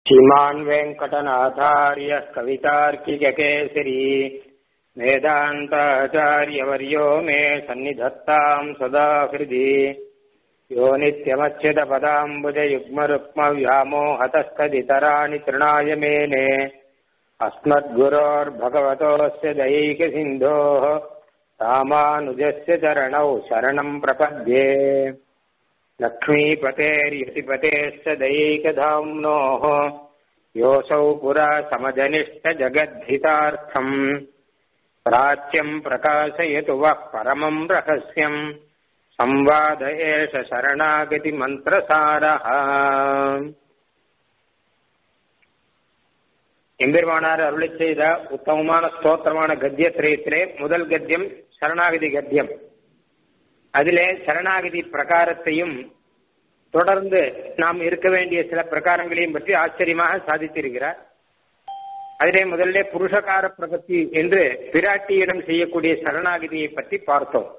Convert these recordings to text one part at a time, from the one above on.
श्रीमान् वेङ्कटनाथार्यः कवितार्किककेसरी वेदान्ताचार्यवर्यो मे सन्निधत्ताम् सदा हृदि यो नित्यमच्युतपदाम्बुजयुग्मरुक्मव्यामोहतस्तदितराणि तृणाय मेने अस्मद्गुरोर्भगवतोऽस्य दैकसिन्धोः रामानुजस्य चरणौ शरणम् प्रपद्ये लक्ष्मीपतेर्यतिपतेश्च दैकधाम्नोः योऽसौ पुरा समजनिष्ठजगद्धितार्थम् प्राच्यम् प्रकाशयतु वः परमम् रहस्यम् संवाद एष शरणागतिमन्त्रसारः எம்பெருமானார் அருளி செய்த உத்தமமான ஸ்தோத்திரமான கத்திய திரயத்திலே முதல் கத்தியம் சரணாகதி கத்தியம் அதிலே சரணாகதி பிரகாரத்தையும் தொடர்ந்து நாம் இருக்க வேண்டிய சில பிரகாரங்களையும் பற்றி ஆச்சரியமாக சாதித்திருக்கிறார் அதிலே முதல்ல புருஷகார பிரகத்தி என்று பிராட்டியிடம் செய்யக்கூடிய சரணாகதியை பற்றி பார்த்தோம்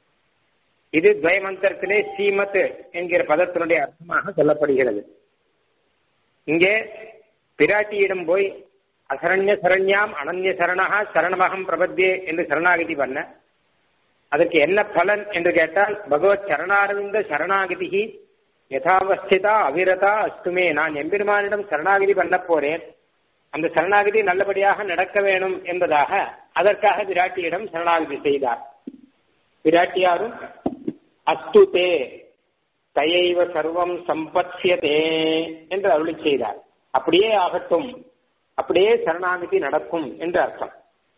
இது துவயமந்திரத்திலே சீமத் என்கிற பதத்தினுடைய அர்த்தமாக சொல்லப்படுகிறது இங்கே பிராட்டியிடம் போய் அசரண்ய சரண்யாம் அனன்ய சரணா சரணமகம் பிரபத்தியே என்று சரணாகதி பண்ண அதற்கு என்ன பலன் என்று கேட்டால் பகவத் சரணாரவிந்த சரணாகதி யதாவஸ்திதா அவிரதா அஸ்துமே நான் எம்பெருமானிடம் சரணாகதி பண்ண போறேன் அந்த சரணாகதி நல்லபடியாக நடக்க வேணும் என்பதாக அதற்காக விராட்டியிடம் சரணாகதி செய்தார் விராட்டியாரும் அஸ்துதே தயைவ சர்வம் சம்பத்யதே என்று அருளி செய்தார் அப்படியே ஆகட்டும் அப்படியே சரணாகதி நடக்கும் என்று அர்த்தம்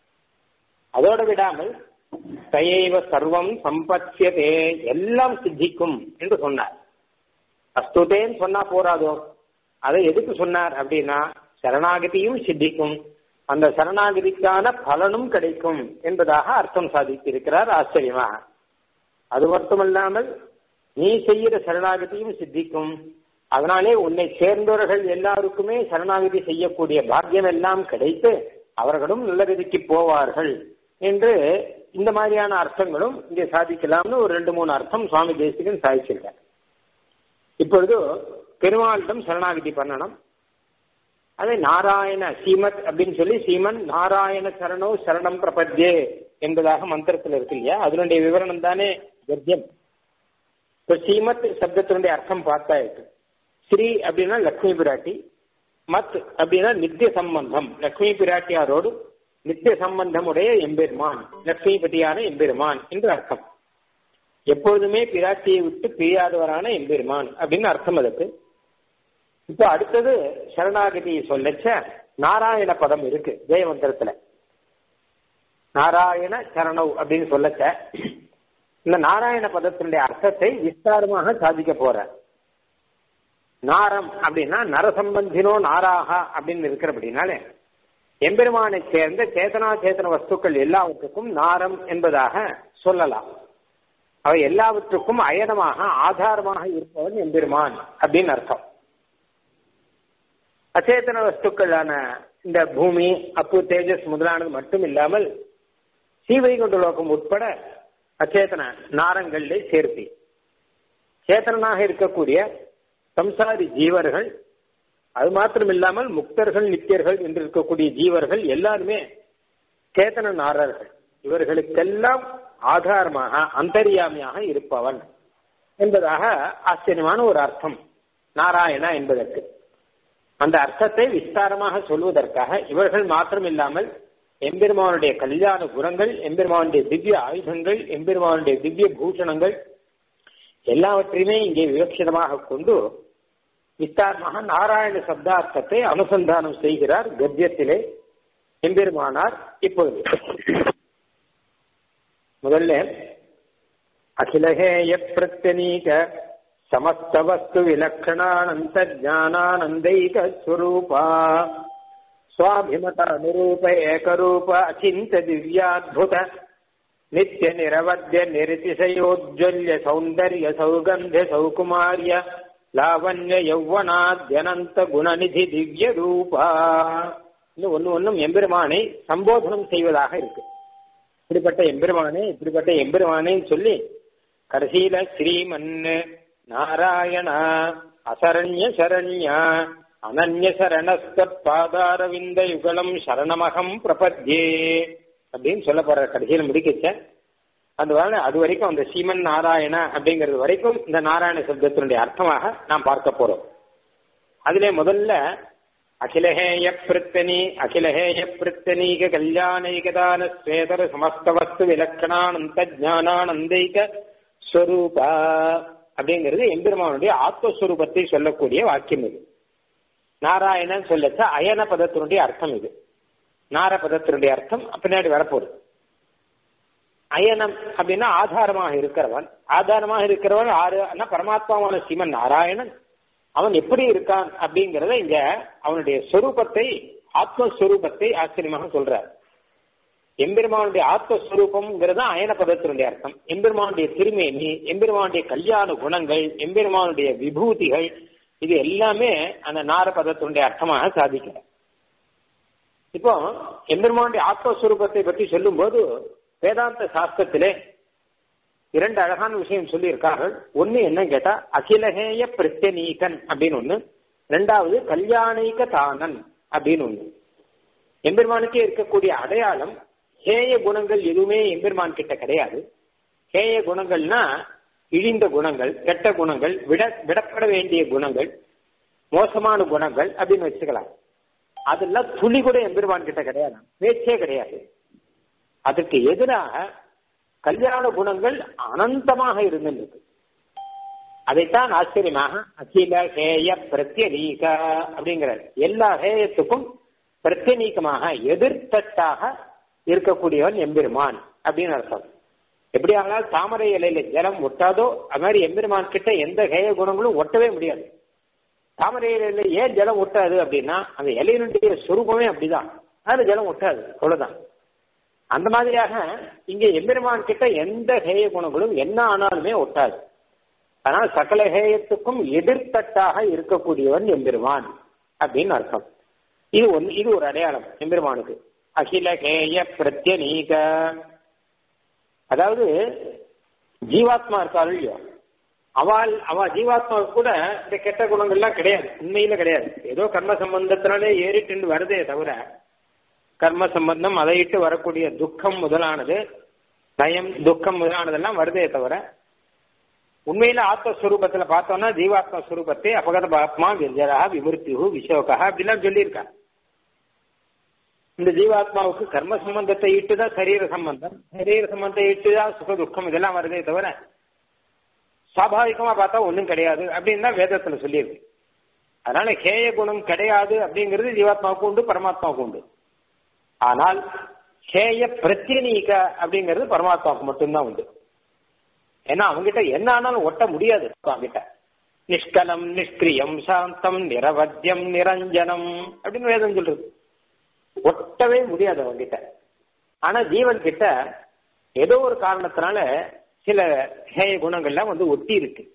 அதோடு விடாமல் தயைவ சர்வம் சம்பத்யதே எல்லாம் சித்திக்கும் என்று சொன்னார் அஸ்துதேன்னு சொன்னா போராதோ அதை எதுக்கு சொன்னார் அப்படின்னா சரணாகதியும் சித்திக்கும் அந்த சரணாகதிக்கான பலனும் கிடைக்கும் என்பதாக அர்த்தம் சாதித்திருக்கிறார் ஆச்சரியமாக அது மட்டுமல்லாமல் நீ செய்கிற சரணாகதியும் சித்திக்கும் அதனாலே உன்னை சேர்ந்தவர்கள் எல்லாருக்குமே சரணாகதி செய்யக்கூடிய பாக்கியம் எல்லாம் கிடைத்து அவர்களும் நல்ல விதிக்கு போவார்கள் என்று இந்த மாதிரியான அர்த்தங்களும் இங்கே சாதிக்கலாம்னு ஒரு ரெண்டு மூணு அர்த்தம் சுவாமி தேசிகன் சாதிச்சிருக்கார் இப்பொழுது பெருமாளிடம் சரணாகதி பண்ணணும் அதை நாராயண சீமத் அப்படின்னு சொல்லி சீமன் நாராயண சரணோ சரணம் பிரபத்யே என்பதாக மந்திரத்தில் இருக்கு இல்லையா அதனுடைய விவரணம் தானே கத்தியம் இப்ப சீமத் சப்தத்தினுடைய அர்த்தம் பார்த்தா இருக்கு ஸ்ரீ அப்படின்னா லக்ஷ்மி பிராட்டி மத் அப்படின்னா நித்திய சம்பந்தம் லக்ஷ்மி பிராட்டியாரோடு நித்திய சம்பந்தம் உடைய எம்பெருமான் லக்ஷ்மிபதியான எம்பெருமான் என்று அர்த்தம் எப்பொழுதுமே பிராட்டியை விட்டு பிரியாதவரான எம்பெருமான் அப்படின்னு அர்த்தம் அதுக்கு இப்ப அடுத்தது சரணாகதி சொல்லச்ச நாராயண பதம் இருக்கு ஜெயமந்திரத்துல நாராயண சரணவ் அப்படின்னு சொல்லச்ச இந்த நாராயண பதத்தினுடைய அர்த்தத்தை விஸ்தாரமாக சாதிக்க போற நாரம் அப்படின்னா நரசம்பந்தினோ நாராகா அப்படின்னு இருக்கிறபடினாலே எம்பெருமானை சேர்ந்த சேதனா சேத்தன வஸ்துக்கள் எல்லாவற்றுக்கும் நாரம் என்பதாக சொல்லலாம் அவை எல்லாவற்றுக்கும் அயனமாக ஆதாரமாக இருப்பவன் எம்பெருமான் அப்படின்னு அர்த்தம் அச்சேதன வஸ்துக்களான இந்த பூமி அப்பு தேஜஸ் முதலானது மட்டும் இல்லாமல் சீவைகுண்ட லோகம் உட்பட அச்சேதன நாரங்களிலே சேர்த்தி சேத்தனாக இருக்கக்கூடிய சம்சாரி ஜீவர்கள் அது மாத்திரம் இல்லாமல் முக்தர்கள் நித்தியர்கள் என்று இருக்கக்கூடிய ஜீவர்கள் எல்லாருமே சேத்தன நாரர்கள் இவர்களுக்கெல்லாம் ஆதாரமாக அந்தரியாமியாக இருப்பவன் என்பதாக ஆச்சரியமான ஒரு அர்த்தம் நாராயணா என்பதற்கு அந்த அர்த்தத்தை விஸ்தாரமாக சொல்வதற்காக இவர்கள் மாத்திரம் இல்லாமல் எம்பெருமானுடைய கல்யாண குணங்கள் எம்பெருமானுடைய திவ்ய ஆயுதங்கள் எம்பெருமானுடைய திவ்ய பூஷணங்கள் எல்லாவற்றையுமே இங்கே விவட்சிதமாக கொண்டு விஸ்தாரமாக நாராயண சப்தார்த்தத்தை அனுசந்தானம் செய்கிறார் கத்தியத்திலே எம்பெருமானார் இப்பொழுது முதல்ல அகிலஹேய பிரத்யனீக சமஸ்த வஸ்து விலக்ஷணானந்த ஜானானந்தைக ஸ்வரூபா சுவாபிமத அனுரூப ஏகரூப அச்சிந்த திவ்யாத்புத நித்திய நிரவத்திய நிரதிசயோஜ்வல்ய சௌந்தர்ய சௌகந்திய சௌகுமாரிய லாவண்ய யௌவனாத்யனந்த குணநிதி திவ்ய ரூபா இன்னும் ஒன்னு ஒன்னும் எம்பெருமானை சம்போதனம் செய்வதாக இருக்கு இப்படிப்பட்ட எம்பெருமானே இப்படிப்பட்ட எம்பெருமானேன்னு சொல்லி கடைசியில ஸ்ரீமன் நாராயண அசரண்ய சரண்யா அனன்ய சரணஸ்தத் பாதாரவிந்த யுகலம் சரணமகம் பிரபத்யே அப்படின்னு சொல்ல போற கடைசியில் முடிக்கச்ச அது வரை அது வரைக்கும் அந்த சீமன் நாராயண அப்படிங்கிறது வரைக்கும் இந்த நாராயண சப்தத்தினுடைய அர்த்தமாக நாம் பார்க்க போறோம் அதிலே முதல்ல அகிலஹேய பிருத்தனி அகிலஹேய பிருத்தனீக கல்யாணைகதான ஸ்வேதர சமஸ்த வஸ்து விலக்கணானந்த ஜானானந்தைக ஸ்வரூபா அப்படிங்கிறது எம்பெருமானுடைய ஆத்மஸ்வரூபத்தை சொல்லக்கூடிய வாக்கியம் இது நாராயணன் சொல்லச்ச அயன பதத்தினுடைய அர்த்தம் இது நார பதத்தினுடைய அர்த்தம் பின்னாடி வரப்போகுது அயனம் அப்படின்னா ஆதாரமாக இருக்கிறவன் ஆதாரமாக இருக்கிறவன் ஆறு பரமாத்மாவான சிவன் நாராயணன் அவன் எப்படி இருக்கான் அப்படிங்கறத இங்க அவனுடைய சொரூபத்தை ஆத்மஸ்வரூபத்தை ஆச்சரியமாக சொல்றார் எம்பெருமானுடைய ஆத்மஸ்வரூபம்ங்கிறது அயன பதத்தினுடைய அர்த்தம் எம்பெருமானுடைய திருமேனி எம்பெருமானுடைய கல்யாண குணங்கள் எம்பெருமானுடைய விபூதிகள் இது எல்லாமே அந்த நார பதத்தினுடைய அர்த்தமாக சாதிக்கிறார் இப்போ எம்பெருமானுடைய ஆத்மஸ்வரூபத்தை பற்றி சொல்லும் போது வேதாந்த சாஸ்திரத்திலே இரண்டு அழகான விஷயம் சொல்லியிருக்கார்கள் ஒன்னு என்ன கேட்டா அகிலகேய பிரத்யநீகன் அப்படின்னு ஒண்ணு ரெண்டாவது கல்யாணிக தானன் அப்படின்னு ஒண்ணு எம்பெருமானுக்கே இருக்கக்கூடிய அடையாளம் ஹேய குணங்கள் எதுவுமே எம்பெருமான் கிட்ட கிடையாது ஹேய குணங்கள்னா இழிந்த குணங்கள் கெட்ட குணங்கள் விட விடப்பட வேண்டிய குணங்கள் மோசமான குணங்கள் அப்படின்னு வச்சுக்கலாம் அதெல்லாம் துளி கூட எம்பெருமான் கிட்ட கிடையாது பேச்சே கிடையாது அதுக்கு எதிராக கல்யாண குணங்கள் அனந்தமாக இருந்திருக்கு அதைத்தான் ஆச்சரியமாக அகில ஹேய பிரத்யநீக அப்படிங்கிறார் எல்லா ஹேயத்துக்கும் பிரத்யநீக்கமாக எதிர்த்தட்டாக இருக்கக்கூடியவன் எம்பெருமான் அப்படின்னு அர்த்தம் எப்படி ஆனால் தாமரை இலையில ஜலம் ஒட்டாதோ அது மாதிரி எம்பெருமான் கிட்ட எந்த ஹேய குணங்களும் ஒட்டவே முடியாது தாமரை இலையில ஏன் ஜலம் ஒட்டாது அப்படின்னா அந்த இலையினுடைய சுரூபமே அப்படிதான் அதுல ஜலம் ஒட்டாது அவ்வளவுதான் அந்த மாதிரியாக இங்க எம்பெருமான் கிட்ட எந்த ஹேய குணங்களும் என்ன ஆனாலுமே ஒட்டாது ஆனால் சகல ஹேயத்துக்கும் எதிர்த்தட்டாக இருக்கக்கூடியவன் எம்பெருமான் அப்படின்னு அர்த்தம் இது ஒன் இது ஒரு அடையாளம் எம்பெருமானுக்கு அகில ஹேய பிரத்யநீக அதாவது ஜீவாத்மா இருக்காள் இல்லையோ அவள் அவ ஜீவாத்மாவுக்கு கூட இந்த கெட்ட குணங்கள்லாம் கிடையாது உண்மையில கிடையாது ஏதோ கர்ம சம்பந்தத்தினாலே ஏறிட்டு வருதே தவிர கர்ம சம்பந்தம் அதை இட்டு வரக்கூடிய துக்கம் முதலானது பயம் துக்கம் முதலானதெல்லாம் வருதே தவிர உண்மையில ஆத்மஸ்வரூபத்துல பார்த்தோம்னா ஜீவாத்மா ஸ்வரூபத்தை அபகத பாத்மா விர்ஜரா விமுர்த்திஹு விசோகா அப்படிலாம் சொல்லியிருக்காங்க இந்த ஜீவாத்மாவுக்கு கர்ம சம்பந்தத்தை இட்டுதான் சரீர சம்பந்தம் சரீர சம்பந்தத்தை இட்டுதான் சுக துக்கம் இதெல்லாம் வருதே தவிர சுவாபாவிகமா பார்த்தா ஒன்றும் கிடையாது அப்படின்னு தான் வேதத்துல சொல்லியிருக்கு அதனால ஹேய குணம் கிடையாது அப்படிங்கிறது ஜீவாத்மாவுக்கு உண்டு பரமாத்மாவுக்கு உண்டு ஆனால் ஹேய பிரத்யநீக அப்படிங்கிறது பரமாத்மாவுக்கு மட்டும்தான் உண்டு ஏன்னா அவங்ககிட்ட என்ன ஆனாலும் ஒட்ட முடியாது அவங்கிட்ட நிஷ்கலம் நிஷ்கிரியம் சாந்தம் நிரவத்தியம் நிரஞ்சனம் அப்படின்னு வேதம் சொல்றது ஒட்டவே முடியாது அவங்கிட்ட ஆனா ஜீவன் கிட்ட ஏதோ ஒரு காரணத்தினால சில ஹேய குணங்கள்லாம் வந்து ஒட்டி இருக்கு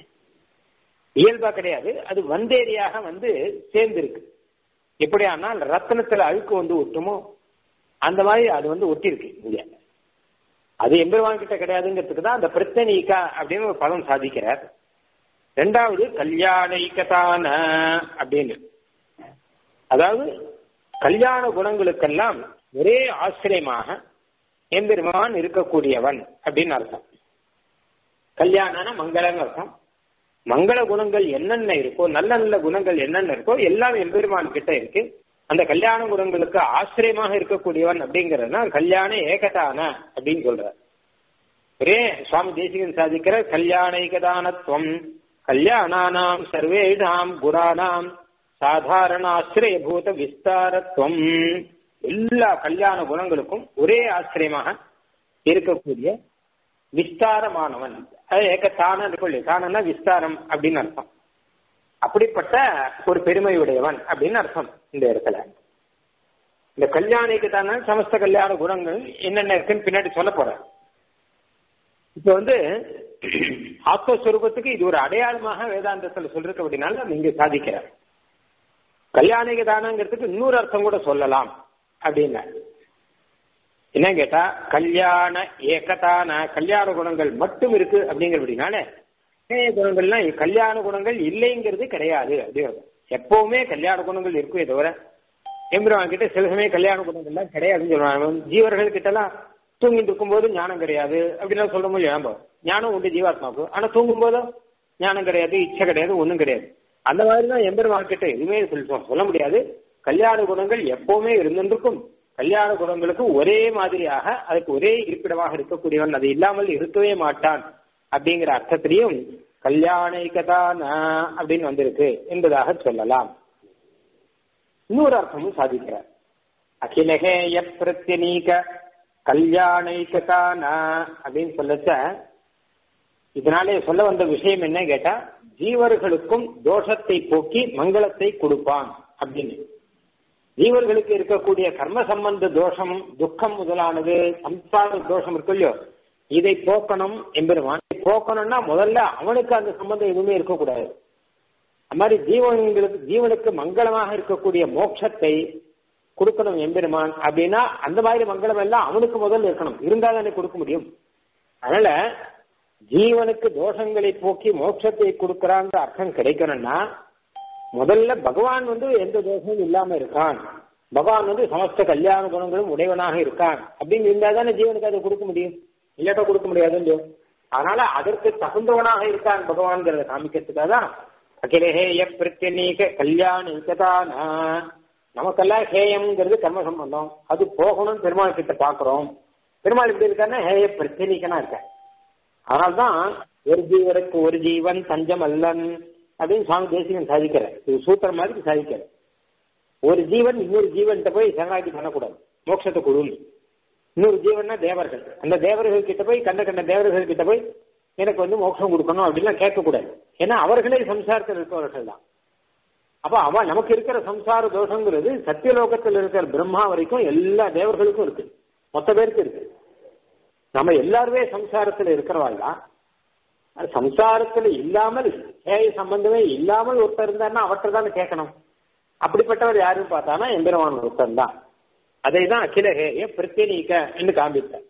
இயல்பா கிடையாது அது வந்தேரியாக வந்து சேர்ந்து இருக்கு எப்படி ஆனால் ரத்தனத்துல அழுக்கு வந்து ஒட்டுமோ அந்த மாதிரி அது வந்து ஒட்டி இருக்கு இங்க அது எம்பெருமான் கிட்ட கிடையாதுங்கிறதுக்கு தான் அந்த பிரத்தனீகா அப்படின்னு ஒரு பதம் சாதிக்கிறார் ரெண்டாவது கல்யாணிகதான அப்படின்னு அதாவது கல்யாண குணங்களுக்கெல்லாம் ஒரே ஆசிரியமாக எம்பெருமான் இருக்கக்கூடியவன் அப்படின்னு அர்த்தம் கல்யாணம்னா மங்களங்க அர்த்தம் மங்கள குணங்கள் என்னென்ன இருக்கோ நல்ல நல்ல குணங்கள் என்னென்ன இருக்கோ எல்லாம் எம்பெருமான் கிட்ட இருக்கு அந்த கல்யாண குணங்களுக்கு ஆசிரியமாக இருக்கக்கூடியவன் அப்படிங்கிறதுனா கல்யாண ஏகதான அப்படின்னு சொல்றார் ஒரே சுவாமி தேசிகன் சாதிக்கிற கல்யாண ஏகதானத்துவம் கல்யாணானாம் சர்வேஷாம் குணானாம் சாதாரணாசிரியபூத விஸ்தாரத்துவம் எல்லா கல்யாண குணங்களுக்கும் ஒரே ஆசிரியமாக இருக்கக்கூடிய விஸ்தாரமானவன் அது ஏகத்தான சொல்லி தானன்னா விஸ்தாரம் அப்படின்னு அர்த்தம் அப்படிப்பட்ட ஒரு பெருமை உடையவன் அப்படின்னு அர்த்தம் இந்த இடத்துல இந்த கல்யாணிக்கு தானே சமஸ்த கல்யாண குணங்கள் என்னென்ன இருக்குன்னு பின்னாடி சொல்ல போறேன் இப்ப வந்து ஆத்மஸ்வரூபத்துக்கு இது ஒரு அடையாளமாக வேதாந்தத்துல சொல்லிருக்க அப்படின்னால நீங்க சாதிக்கிறார் கல்யாணிக தானங்கிறதுக்கு இன்னொரு அர்த்தம் கூட சொல்லலாம் அப்படின்னா என்ன கேட்டா கல்யாண ஏகதான கல்யாண குணங்கள் மட்டும் இருக்கு அப்படிங்கிற அப்படின்னால குணங்கள்லாம் கல்யாண குணங்கள் இல்லைங்கிறது கிடையாது அப்படிங்கிறது எப்பவுமே கல்யாண குணங்கள் இருக்குமே தவிர எம்பெருமான் கிட்ட சில சமயம் கல்யாண குணங்கள்லாம் கிடையாதுன்னு சொல்லுவாங்க ஜீவர்கள் கிட்ட எல்லாம் தூங்கிட்டு இருக்கும்போது ஞானம் கிடையாது அப்படிலாம் சொல்ல முடியும் ஞானம் உண்டு ஜீவாத்மாவுக்கு ஆனா தூங்கும் போதும் ஞானம் கிடையாது இச்சை கிடையாது ஒண்ணும் கிடையாது அந்த மாதிரி தான் எம்பெருமான் கிட்ட எதுவுமே சொல்லுவோம் சொல்ல முடியாது கல்யாண குணங்கள் எப்பவுமே இருந்திருக்கும் கல்யாண குணங்களுக்கு ஒரே மாதிரியாக அதுக்கு ஒரே இருப்பிடமாக இருக்கக்கூடியவன் அது இல்லாமல் இருக்கவே மாட்டான் அப்படிங்கிற அர்த்தத்திலையும் கல்யாணிகதான் அப்படின்னு வந்திருக்கு என்பதாக சொல்லலாம் இன்னொரு அர்த்தமும் சாதிக்கிறார் அகிலகேய பிரத்யநீக கல்யாணிகதான அப்படின்னு சொல்லச்ச இதனாலே சொல்ல வந்த விஷயம் என்ன கேட்டா ஜீவர்களுக்கும் தோஷத்தை போக்கி மங்களத்தை கொடுப்பான் அப்படின்னு ஜீவர்களுக்கு இருக்கக்கூடிய கர்ம சம்பந்த தோஷம் துக்கம் முதலானது சம்சார தோஷம் இருக்கு இல்லையோ இதை போக்கணும் எம்பெருமான் போக்கணும்னா முதல்ல அவனுக்கு அந்த சம்பந்தம் எதுவுமே இருக்கக்கூடாது அது மாதிரி ஜீவன்களுக்கு ஜீவனுக்கு மங்களமாக இருக்கக்கூடிய மோட்சத்தை கொடுக்கணும் எம்பெருமான் அப்படின்னா அந்த மாதிரி மங்களம் எல்லாம் அவனுக்கு முதல்ல இருக்கணும் இருந்தா தானே கொடுக்க முடியும் அதனால ஜீவனுக்கு தோஷங்களை போக்கி மோட்சத்தை கொடுக்கறான்ற அர்த்தம் கிடைக்கணும்னா முதல்ல பகவான் வந்து எந்த தோஷமும் இல்லாம இருக்கான் பகவான் வந்து சமஸ்த கல்யாண குணங்களும் உடையவனாக இருக்கான் அப்படின்னு இருந்தா தானே ஜீவனுக்கு அதை கொடுக்க முடியும் இல்லாட்ட கொடுக்க முடியாது அதனால அதற்கு தகுந்தவனாக இருக்கான் பகவான்கிறத காமிக்கிறதுக்காக தான் அகிலேஹேய பிரத்யநீக கல்யாணிக்கதான நமக்கெல்லாம் ஹேயம்ங்கிறது கர்ம சம்பந்தம் அது போகணும் பெருமாள் கிட்ட பாக்குறோம் பெருமாள் இப்படி இருக்காருன்னா ஹேய பிரத்யநீக்கனா இருக்க அதனால்தான் ஒரு ஜீவனுக்கு ஒரு ஜீவன் தஞ்சம் அல்லன் அப்படின்னு சுவாமி தேசிகன் சாதிக்கிற இது சூத்திரம் மாதிரி சாதிக்கிற ஒரு ஜீவன் இன்னொரு ஜீவன்கிட்ட போய் சரணாகி பண்ணக்கூடாது மோட்சத்தை கொடுன்னு இன்னொரு ஜீவன்னா தேவர்கள் அந்த தேவர்கள் கிட்ட போய் கண்ட கண்ட தேவர்கள் கிட்ட போய் எனக்கு வந்து மோட்சம் கொடுக்கணும் அப்படின்லாம் கேட்கக்கூடாது ஏன்னா அவர்களே சம்சாரத்தில் இருக்கவர்கள் தான் அப்ப அவன் நமக்கு இருக்கிற சம்சார தோஷங்கிறது சத்தியலோகத்தில் இருக்கிற பிரம்மா வரைக்கும் எல்லா தேவர்களுக்கும் இருக்கு மொத்த பேருக்கு இருக்கு நம்ம எல்லாருமே சம்சாரத்தில் இருக்கிறவாள் தான் சம்சாரத்துல இல்லாமல் ஏய சம்பந்தமே இல்லாமல் ஒருத்தர் இருந்தாருன்னா அவற்றை தானே கேட்கணும் அப்படிப்பட்டவர் யாருன்னு பார்த்தானா எம்பெருமான் ஒருத்தன் தான் அதை தான் அகிலஹேய பிரத்யநீக்க என்று காண்பித்தார்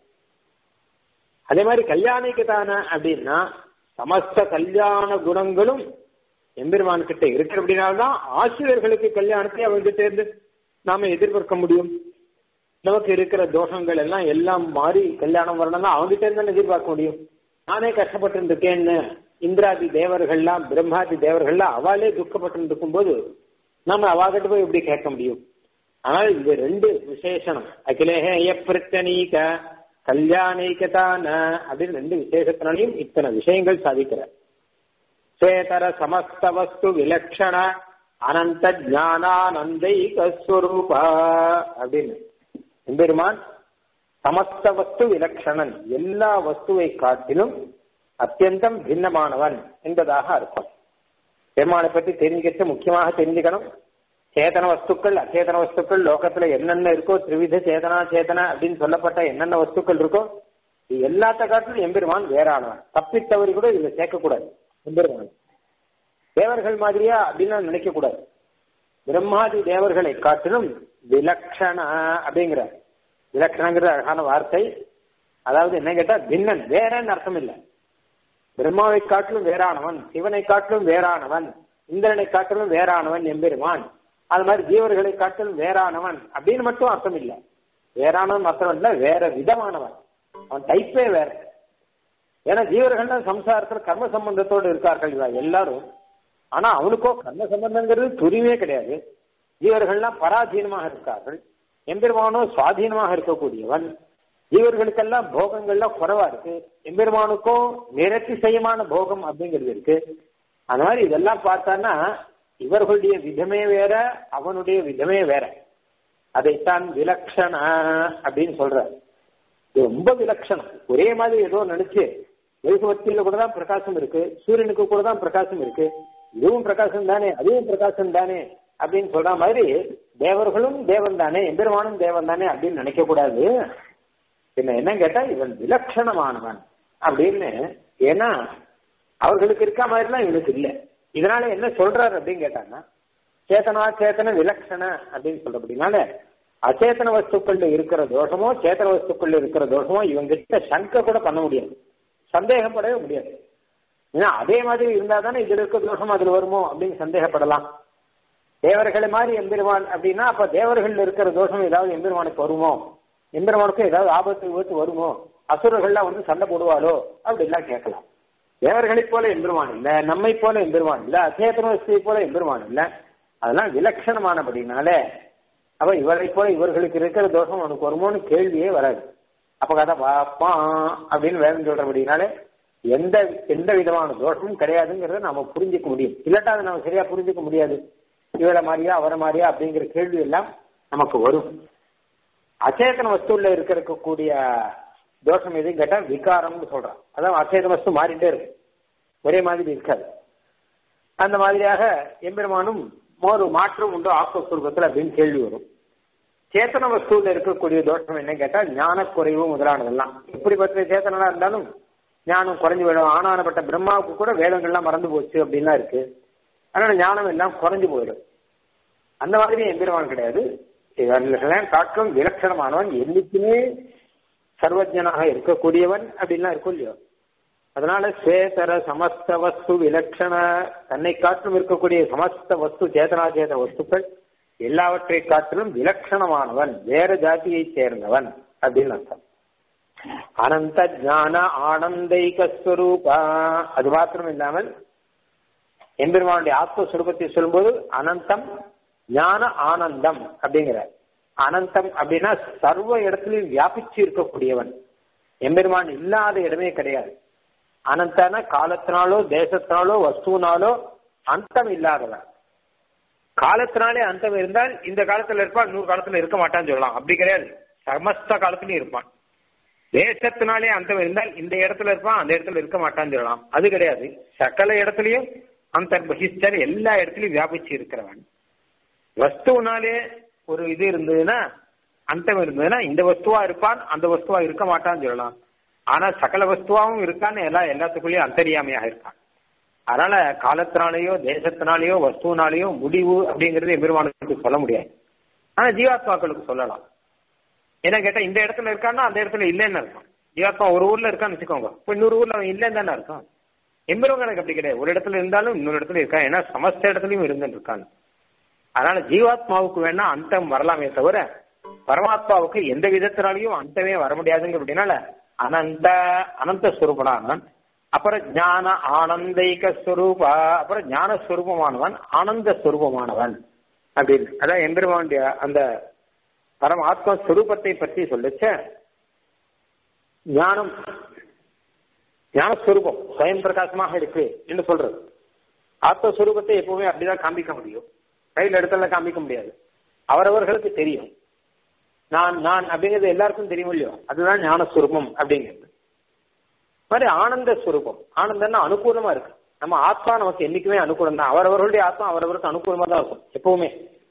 அதே மாதிரி கல்யாணிக்கதான அப்படின்னா சமஸ்த கல்யாண குணங்களும் எம்பெருமான் கிட்ட இருக்கு அப்படின்னால்தான் ஆசிரியர்களுக்கு கல்யாணத்தை அவங்ககிட்ட இருந்து நாம எதிர்பார்க்க முடியும் நமக்கு இருக்கிற தோஷங்கள் எல்லாம் எல்லாம் மாறி கல்யாணம் வரணும்னா அவங்ககிட்ட இருந்து எதிர்பார்க்க முடியும் நானே கஷ்டப்பட்டு இருக்கேன்னு இந்திராதி தேவர்கள்லாம் பிரம்மாதி தேவர்கள்லாம் அவளே துக்கப்பட்டு இருக்கும் போது நம்ம அவாகிட்ட போய் எப்படி கேட்க முடியும் ஆனால் இது ரெண்டு விசேஷனம் அகிலேஹ பிரத்தனீக கல்யாணிகதான அப்படின்னு ரெண்டு விசேஷத்தினாலையும் இத்தனை விஷயங்கள் சாதிக்கிறார் சேதர சமஸ்த வஸ்து விலட்சண அனந்த ஜானானந்தைக ஸ்வரூப அப்படின்னு எம்பெருமான் சமஸ்த வஸ்து விலட்சணன் எல்லா வஸ்துவை காட்டிலும் அத்தியந்தம் பின்னமானவன் என்பதாக அர்த்தம் பெருமானை பற்றி தெரிஞ்சுக்கிட்டு முக்கியமாக தெரிஞ்சுக்கணும் சேதன வஸ்துக்கள் அச்சேதன வஸ்துக்கள் லோகத்துல என்னென்ன இருக்கோ திரிவித சேதனா சேதன அப்படின்னு சொல்லப்பட்ட என்னென்ன வஸ்துக்கள் இருக்கோ இது எல்லாத்த காட்டிலும் எம்பெருமான் வேறானவன் தப்பித்தவரி கூட இதுல சேர்க்கக்கூடாது எம்பெருமான் தேவர்கள் மாதிரியா அப்படின்னு நினைக்க கூடாது பிரம்மாதி தேவர்களை காட்டிலும் விலக்ஷண அப்படிங்கிற விலக்ஷணங்கிற அழகான வார்த்தை அதாவது என்ன கேட்டா பின்னன் வேறன்னு அர்த்தம் இல்லை பிரம்மாவை காட்டிலும் வேறானவன் சிவனை காட்டிலும் வேறானவன் இந்திரனை காட்டிலும் வேறானவன் எம்பெருமான் அது மாதிரி ஜீவர்களை காட்டிலும் வேறானவன் அப்படின்னு மட்டும் அர்த்தம் இல்லை வேறானவன் அர்த்தம் இல்லை வேற விதமானவன் அவன் டைப்பே வேற ஏன்னா ஜீவர்கள் சம்சாரத்துல கர்ம சம்பந்தத்தோடு இருக்கார்கள் இவன் எல்லாரும் ஆனா அவனுக்கோ கர்ம சம்பந்தங்கிறது துரிவே கிடையாது ஜீவர்கள்லாம் பராதீனமாக இருக்கார்கள் எம்பெருமானோ சுவாதீனமாக இருக்கக்கூடியவன் ஜீவர்களுக்கெல்லாம் போகங்கள்லாம் குறைவா இருக்கு எம்பெருமானுக்கும் நிரத்திசயமான போகம் அப்படிங்கிறது இருக்கு அந்த மாதிரி இதெல்லாம் பார்த்தான்னா இவர்களுடைய விதமே வேற அவனுடைய விதமே வேற அதைத்தான் விலக்ஷண அப்படின்னு சொல்ற இது ரொம்ப விலட்சணம் ஒரே மாதிரி ஏதோ நினைச்சு வைகுவத்தில கூட தான் பிரகாசம் இருக்கு சூரியனுக்கு கூட தான் பிரகாசம் இருக்கு இதுவும் பிரகாசம் தானே அதுவும் பிரகாசம் தானே அப்படின்னு சொல்ற மாதிரி தேவர்களும் தேவன் தானே எம்பெருமானும் தேவன் தானே அப்படின்னு நினைக்க கூடாது பின்ன என்ன கேட்டா இவன் விலட்சணமானவன் அப்படின்னு ஏன்னா அவர்களுக்கு இருக்க மாதிரிலாம் இவனுக்கு இல்லை இதனால என்ன சொல்றாரு அப்படின்னு கேட்டாங்கன்னா சேத்தனா சேத்தன விலட்சண அப்படின்னு சொல்றபடினால அச்சேதன வஸ்துக்கள்ல இருக்கிற தோஷமோ சேத்தன வஸ்துக்கள்ல இருக்கிற தோஷமோ இவங்கிட்ட சங்க கூட பண்ண முடியாது சந்தேகப்படவே முடியாது ஏன்னா அதே மாதிரி இருந்தா தானே இதுல இருக்க தோஷம் அதுல வருமோ அப்படின்னு சந்தேகப்படலாம் தேவர்களை மாதிரி எம்பெருமான் அப்படின்னா அப்ப தேவர்கள் இருக்கிற தோஷம் ஏதாவது எம்பெருமானுக்கு வருமோ எம்பெருமானுக்கு ஏதாவது ஆபத்து விபத்து வருமோ அசுரர்கள்லாம் வந்து சண்டை போடுவாளோ அப்படிலாம் கேட்கலாம் தேவர்களைப் போல எம்பெருமான் இல்ல நம்மை போல எம்பெருமான் இல்ல அச்சேதன வஸ்துவை போல எம்பெருமான் இல்ல அதெல்லாம் விலட்சணமானபடினால அப்ப இவரை போல இவர்களுக்கு இருக்கிற தோஷம் உனக்கு வருமோன்னு கேள்வியே வராது அப்ப கதை பாப்பான் அப்படின்னு வேதம் சொல்றபடினாலே எந்த எந்த விதமான தோஷமும் கிடையாதுங்கிறத நாம புரிஞ்சுக்க முடியும் இல்லாட்டா அதை நம்ம சரியா புரிஞ்சுக்க முடியாது இவரை மாதிரியா அவரை மாதிரியா அப்படிங்கிற கேள்வி எல்லாம் நமக்கு வரும் அச்சேதன வஸ்துல இருக்கக்கூடிய தோஷம் எதுவும் கேட்டா விகாரம்னு சொல்றான் அதான் அச்சேதன வஸ்து மாறிட்டே இருக்கு ஒரே மாதிரி இருக்காது அந்த மாதிரியாக எம்பெருமானும் ஒரு மாற்றம் உண்டு ஆத்மஸ்வரூபத்தில் அப்படின்னு கேள்வி வரும் சேத்தன வஸ்துவில் இருக்கக்கூடிய தோஷம் என்ன கேட்டா ஞானக்குறைவு முதலானதெல்லாம் எப்படிப்பட்ட சேத்தனா இருந்தாலும் ஞானம் குறைஞ்சு போயிடும் ஆனானப்பட்ட பிரம்மாவுக்கு கூட வேதங்கள்லாம் மறந்து போச்சு அப்படின்லாம் இருக்கு அதனால ஞானம் எல்லாம் குறைஞ்சு போயிடும் அந்த மாதிரி எம்பெருமான் கிடையாது இவர்களெல்லாம் காட்டிலும் விலட்சணமானவன் என்னைக்குமே சர்வஜனாக இருக்கக்கூடியவன் அப்படின்லாம் இருக்கும் இல்லையோ அதனால சேதர சமஸ்த வஸ்து விலட்சண தன்னை காட்டிலும் இருக்கக்கூடிய சமஸ்த வஸ்து சேதனாச்சேத வஸ்துக்கள் எல்லாவற்றை காட்டிலும் விலட்சணமானவன் வேற ஜாதியை சேர்ந்தவன் அப்படின்னு அர்த்தம் அனந்த ஜான ஆனந்தைக ஸ்வரூபா அது மாத்திரம் இல்லாமல் எம்பெருமானுடைய ஆத்மஸ்வரூபத்தை சொல்லும்போது அனந்தம் ஞான ஆனந்தம் அப்படிங்கிற அனந்தம் அப்படின்னா சர்வ இடத்துலையும் வியாபிச்சு இருக்கக்கூடியவன் எம்பெருமான் இல்லாத இடமே கிடையாது அனந்தான காலத்தினாலோ தேசத்தினாலோ வஸ்துனாலோ அந்தம் இல்லாதவன் காலத்தினாலே அந்தம் இருந்தால் இந்த காலத்துல இருப்பான் நூறு காலத்துல இருக்க மாட்டான்னு சொல்லலாம் அப்படி கிடையாது சமஸ்த காலத்திலயும் இருப்பான் தேசத்தினாலே அந்தம் இருந்தால் இந்த இடத்துல இருப்பான் அந்த இடத்துல இருக்க மாட்டான்னு சொல்லலாம் அது கிடையாது சகல இடத்துலயும் அந்த பகிஷ்டர் எல்லா இடத்துலயும் வியாபிச்சு இருக்கிறவன் வஸ்துனாலே ஒரு இது இருந்ததுன்னா அந்தம் இருந்ததுன்னா இந்த வஸ்துவா இருப்பான் அந்த வஸ்துவா இருக்க மாட்டான்னு சொல்லலாம் ஆனா சகல வஸ்துவாவும் இருக்கான்னு எல்லா எல்லாத்துக்குள்ளேயும் அந்தரியாமையாக இருக்கான் அதனால காலத்தினாலேயோ தேசத்தினாலேயோ வஸ்துனாலேயோ முடிவு அப்படிங்கிறது எம்பெருமானுக்கு சொல்ல முடியாது ஆனா ஜீவாத்மாக்களுக்கு சொல்லலாம் என்ன கேட்டா இந்த இடத்துல இருக்கான்னா அந்த இடத்துல இல்லைன்னு இருக்கும் ஜீவாத்மா ஒரு ஊர்ல இருக்கான்னு வச்சுக்கோங்க இப்போ இன்னொரு ஊர்ல அவன் இல்லைன்னு தானே இருக்கும் எம்பெருமானுக்கு அப்படி கிடையாது ஒரு இடத்துல இருந்தாலும் இன்னொரு இடத்துல இருக்கான் ஏன்னா சமஸ்த இடத்துலயும் இருந்துட்டு இருக்கான் அதனால ஜீவாத்மாவுக்கு வேணா அந்தம் வரலாமே தவிர பரமாத்மாவுக்கு எந்த விதத்தினாலையும் அந்தமே வர முடியாதுங்க அப்படின்னால அனந்த அனந்த ஸ்வரூபனானவன் அப்புறம் ஞான ஆனந்தைக ஸ்வரூபா அப்புறம் ஞான ஸ்வரூபமானவன் ஆனந்த ஸ்வரூபமானவன் அப்படின்னு அதான் எம்பெருமானுடைய அந்த பரமாத்மா ஸ்வரூபத்தை பற்றி சொல்லிச்ச ஞானம் ஞானஸ்வரூபம் சுயம் பிரகாசமாக இருக்கு என்று சொல்றது ஆத்மஸ்வரூபத்தை எப்பவுமே அப்படிதான் காண்பிக்க முடியும் கையில் இடத்துல காண்பிக்க முடியாது அவரவர்களுக்கு தெரியும் நான் நான் அப்படிங்கிறது எல்லாருக்கும் தெரியும் இல்லையோ அதுதான் ஞானஸ்வரூபம் அப்படிங்கிறது மாதிரி ஆனந்த ஸ்வரூபம் ஆனந்தம்னா அனுகூலமா இருக்கு நம்ம ஆத்மா நமக்கு என்னைக்குமே அனுகூலம் தான் அவரவர்களுடைய ஆத்மா அவரவருக்கு அனுகூலமா தான் இருக்கும் எப்பவுமே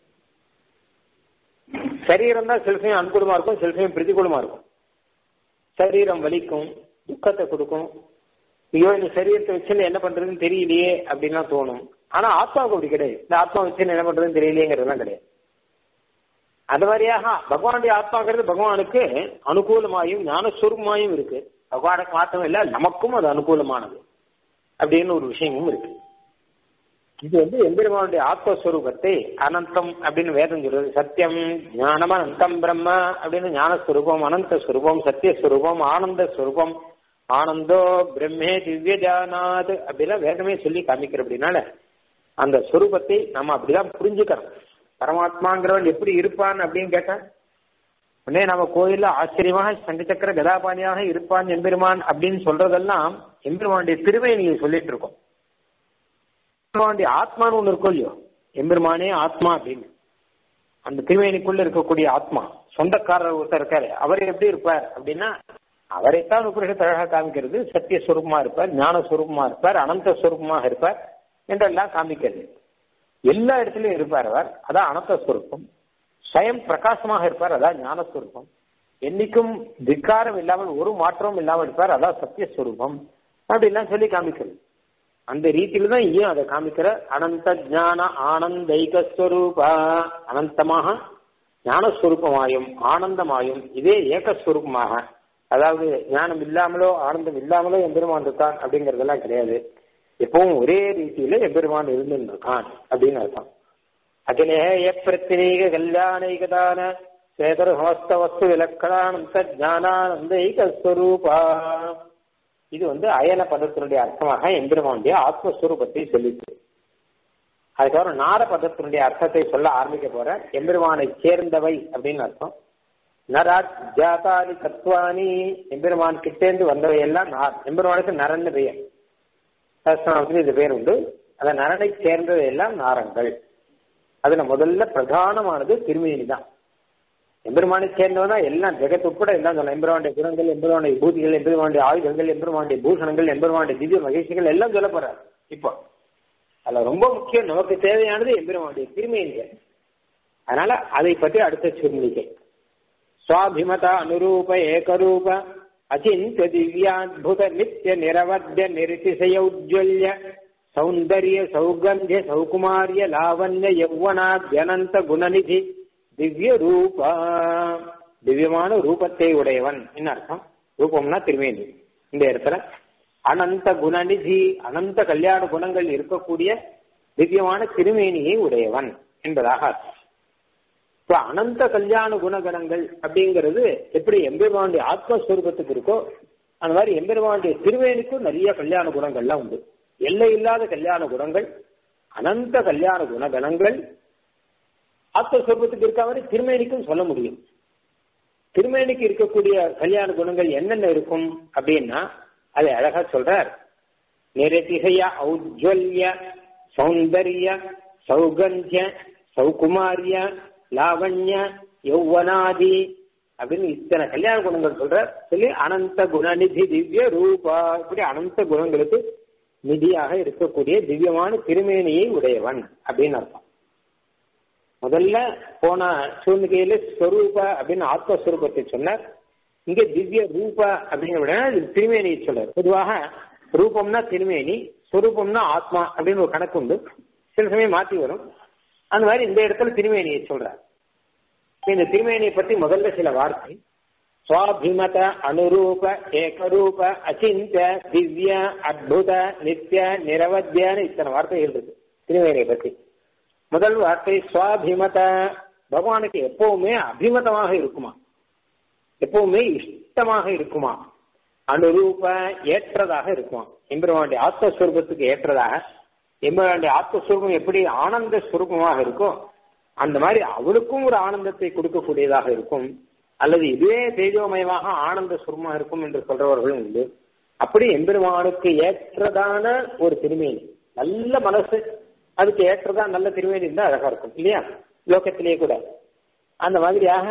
சரீரம் தான் சில சமயம் அனுகூலமா இருக்கும் சில சமயம் பிரதிகூலமா இருக்கும் சரீரம் வலிக்கும் துக்கத்தை கொடுக்கும் ஐயோ இந்த சரீரத்தை வச்சு என்ன பண்றதுன்னு தெரியலையே அப்படின்லாம் தோணும் ஆனா ஆத்மாவுக்கு அப்படி கிடையாது இந்த ஆத்மா வச்சு என்ன பண்றதுன்னு தெரியலையேங்கிறதுலாம் கிடையாது அது மாதிரியாக பகவானுடைய ஆத்மாங்கிறது பகவானுக்கு அனுகூலமாயும் ஞானஸ்வரூபமாயும் இருக்கு பகவானுக்கு மாத்திரம் இல்ல நமக்கும் அது அனுகூலமானது அப்படின்னு ஒரு விஷயமும் இருக்கு இது வந்து எம்பெருமானுடைய ஆத்மஸ்வரூபத்தை அனந்தம் அப்படின்னு வேதம் சொல்றது சத்தியம் ஞானம் அனந்தம் பிரம்ம அப்படின்னு ஞானஸ்வரூபம் அனந்த ஸ்வரூபம் சத்தியஸ்வரூபம் ஆனந்த ஸ்வரூபம் ஆனந்தோ பிரம்மே திவ்ய ஜானாத் அப்படிலாம் வேதமே சொல்லி காமிக்கிற அப்படின்னால அந்த ஸ்வரூபத்தை நம்ம அப்படிதான் புரிஞ்சுக்கிறோம் பரமாத்மாங்கிறவன் எப்படி இருப்பான் அப்படின்னு கேட்டா உடனே நம்ம கோயில்ல ஆச்சரியமாக சங்கச்சக்கர கதாபாணியாக இருப்பான் எம்பெருமான் அப்படின்னு சொல்றதெல்லாம் எம்பெருமானுடைய திருமையை சொல்லிட்டு இருக்கோம் எம்பெருமானுடைய ஆத்மான்னு ஒண்ணு இருக்கும் இல்லையோ எம்பெருமானே ஆத்மா அப்படின்னு அந்த திருவேணிக்குள்ள இருக்கக்கூடிய ஆத்மா சொந்தக்காரர் ஒருத்தர் இருக்காரு அவர் எப்படி இருப்பார் அப்படின்னா அவரைத்தான் உபரிஷத்து அழகாக காமிக்கிறது சத்தியஸ்வரூபமா இருப்பார் ஞானஸ்வரூபமா இருப்பார் அனந்த ஸ்வரூபமாக இருப்பார் என்றெல்லாம் காமிக்கிறது எல்லா இடத்துலயும் இருப்பார் அவர் அதான் அனந்த ஸ்வரூபம் ஸ்வயம் பிரகாசமாக இருப்பார் அதான் ஞானஸ்வரூபம் என்னைக்கும் திக்காரம் இல்லாமல் ஒரு மாற்றமும் இல்லாமல் இருப்பார் அதான் சத்தியஸ்வரூபம் அப்படிலாம் சொல்லி காமிக்கிறது அந்த ரீதியில தான் ஏன் அதை காமிக்கிற அனந்த ஜான ஆனந்தைகஸ்வரூபா அனந்தமாக ஞானஸ்வரூபமாயும் ஆனந்தமாயும் இதே ஏகஸ்வரூபமாக அதாவது ஞானம் இல்லாமலோ ஆனந்தம் இல்லாமலோ எம்பெருமான் இருக்கான் அப்படிங்கறதெல்லாம் கிடையாது எப்பவும் ஒரே ரீதியில எம்பெருமான் இருந்துருக்கான் அப்படின்னு அர்த்தம் அகிலேய பிரத்தினீக கல்யாணைகதான சேதர் சமஸ்த வஸ்து விலக்கணானந்த ஜானானந்த ஸ்வரூபா இது வந்து அயன பதத்தினுடைய அர்த்தமாக எம்பெருமானுடைய ஆத்மஸ்வரூபத்தை சொல்லிச்சு அதுக்கப்புறம் நார பதத்தினுடைய அர்த்தத்தை சொல்ல ஆரம்பிக்க போற எம்பெருமானை சேர்ந்தவை அப்படின்னு அர்த்தம் நராட் ஜாதானி தத்துவானி எம்பெருமான் கிட்டேந்து வந்தவை எல்லாம் நார் எம்பெருமானுக்கு நரன்னு பெயர் சஹஸ்ரநாமத்தில் இது பேர் உண்டு அந்த நரனை சேர்ந்தது எல்லாம் நாரங்கள் அதுல முதல்ல பிரதானமானது திருமேனி தான் எம்பெருமானை சேர்ந்தவனா எல்லாம் ஜெகத் உட்பட எல்லாம் சொல்லலாம் எம்பெருமானுடைய குணங்கள் எம்பெருமானுடைய பூதிகள் எம்பெருமானுடைய ஆயுதங்கள் எம்பெருமானுடைய பூஷணங்கள் எம்பெருமானுடைய திவ்ய மகிழ்ச்சிகள் எல்லாம் சொல்ல போறார் இப்போ அதுல ரொம்ப முக்கியம் நமக்கு தேவையானது எம்பெருமானுடைய திருமேனிகள் அதனால அதை பற்றி அடுத்த சுருமிகை சுவாபிமத அனுரூப ஏகரூப அச்சிந்த திவ்யாத்புத நித்திய நிரவத்திய நிருதிசய உஜ்வல்ய சௌந்தர்ய சௌகந்திய சௌகுமாரிய லாவண்ய யௌவனாத்யனந்த குணநிதி திவ்ய ரூபா திவ்யமான ரூபத்தை உடையவன் என்ன அர்த்தம் ரூபம்னா திருமேனி இந்த இடத்துல அனந்த குணநிதி அனந்த கல்யாண குணங்கள் இருக்கக்கூடிய திவ்யமான திருமேனியை உடையவன் என்பதாக அர்த்தம் இப்ப அனந்த கல்யாண குணகணங்கள் அப்படிங்கிறது எப்படி எம்பெருமானுடைய ஆத்மஸ்வரூபத்துக்கு இருக்கோ அந்த மாதிரி எம்பெருமானுடைய திருவேணிக்கும் நிறைய கல்யாண குணங்கள்லாம் உண்டு எல்லை இல்லாத கல்யாண குணங்கள் அனந்த கல்யாண குணகணங்கள் ஆத்மஸ்வரூபத்துக்கு இருக்க மாதிரி திருமேனிக்கும் சொல்ல முடியும் திருமேனிக்கு இருக்கக்கூடிய கல்யாண குணங்கள் என்னென்ன இருக்கும் அப்படின்னா அதை அழகா சொல்றார் நிரதிசய ஔஜ்வல்ய சௌந்தர்ய சௌகந்திய சௌகுமாரிய லாவண்ய யௌவனாதி அப்படின்னு இத்தனை கல்யாண குணங்கள் சொல்ற சொல்லி அனந்த குணநிதி திவ்ய ரூபா இப்படி அனந்த குணங்களுக்கு நிதியாக இருக்கக்கூடிய திவ்யமான திருமேனியை உடையவன் அப்படின்னு அர்த்தம் முதல்ல போன சூழ்நிலையில ஸ்வரூப அப்படின்னு ஆத்மஸ்வரூபத்தை சொன்னார் இங்க திவ்ய ரூப அப்படிங்கிற திருமேனியை சொல்றார் பொதுவாக ரூபம்னா திருமேனி ஸ்வரூபம்னா ஆத்மா அப்படின்னு ஒரு கணக்கு உண்டு சில சமயம் மாத்தி வரும் அந்த மாதிரி இந்த இடத்துல திருமேனியை சொல்றார் இந்த திருமேனியை பத்தி முதல்ல சில வார்த்தை சுவாபிமத அனுரூப ஏகரூப அச்சிந்த திவ்ய அத்புத நித்திய நிரவத்தியன்னு இத்தனை வார்த்தைகள் இருக்கு திருமேனியை பத்தி முதல் வார்த்தை சுவாபிமத பகவானுக்கு எப்பவுமே அபிமதமாக இருக்குமா எப்பவுமே இஷ்டமாக இருக்குமா அனுரூப ஏற்றதாக இருக்குமா எம்பெருமானுடைய ஆத்மஸ்வரூபத்துக்கு ஏற்றதாக எம்பெருமானுடைய ஆத்மஸ்வரூபம் எப்படி ஆனந்த ஸ்வரூபமாக இருக்கோ அந்த மாதிரி அவளுக்கும் ஒரு ஆனந்தத்தை கொடுக்கக்கூடியதாக இருக்கும் அல்லது இதுவே தேஜோமயமாக ஆனந்த சுரமாக இருக்கும் என்று சொல்றவர்களும் உண்டு அப்படி எம்பெருமானுக்கு ஏற்றதான ஒரு திருமேனி நல்ல மனசு அதுக்கு ஏற்றதா நல்ல திருமேனி இருந்தா அழகா இருக்கும் இல்லையா லோகத்திலேயே கூட அந்த மாதிரியாக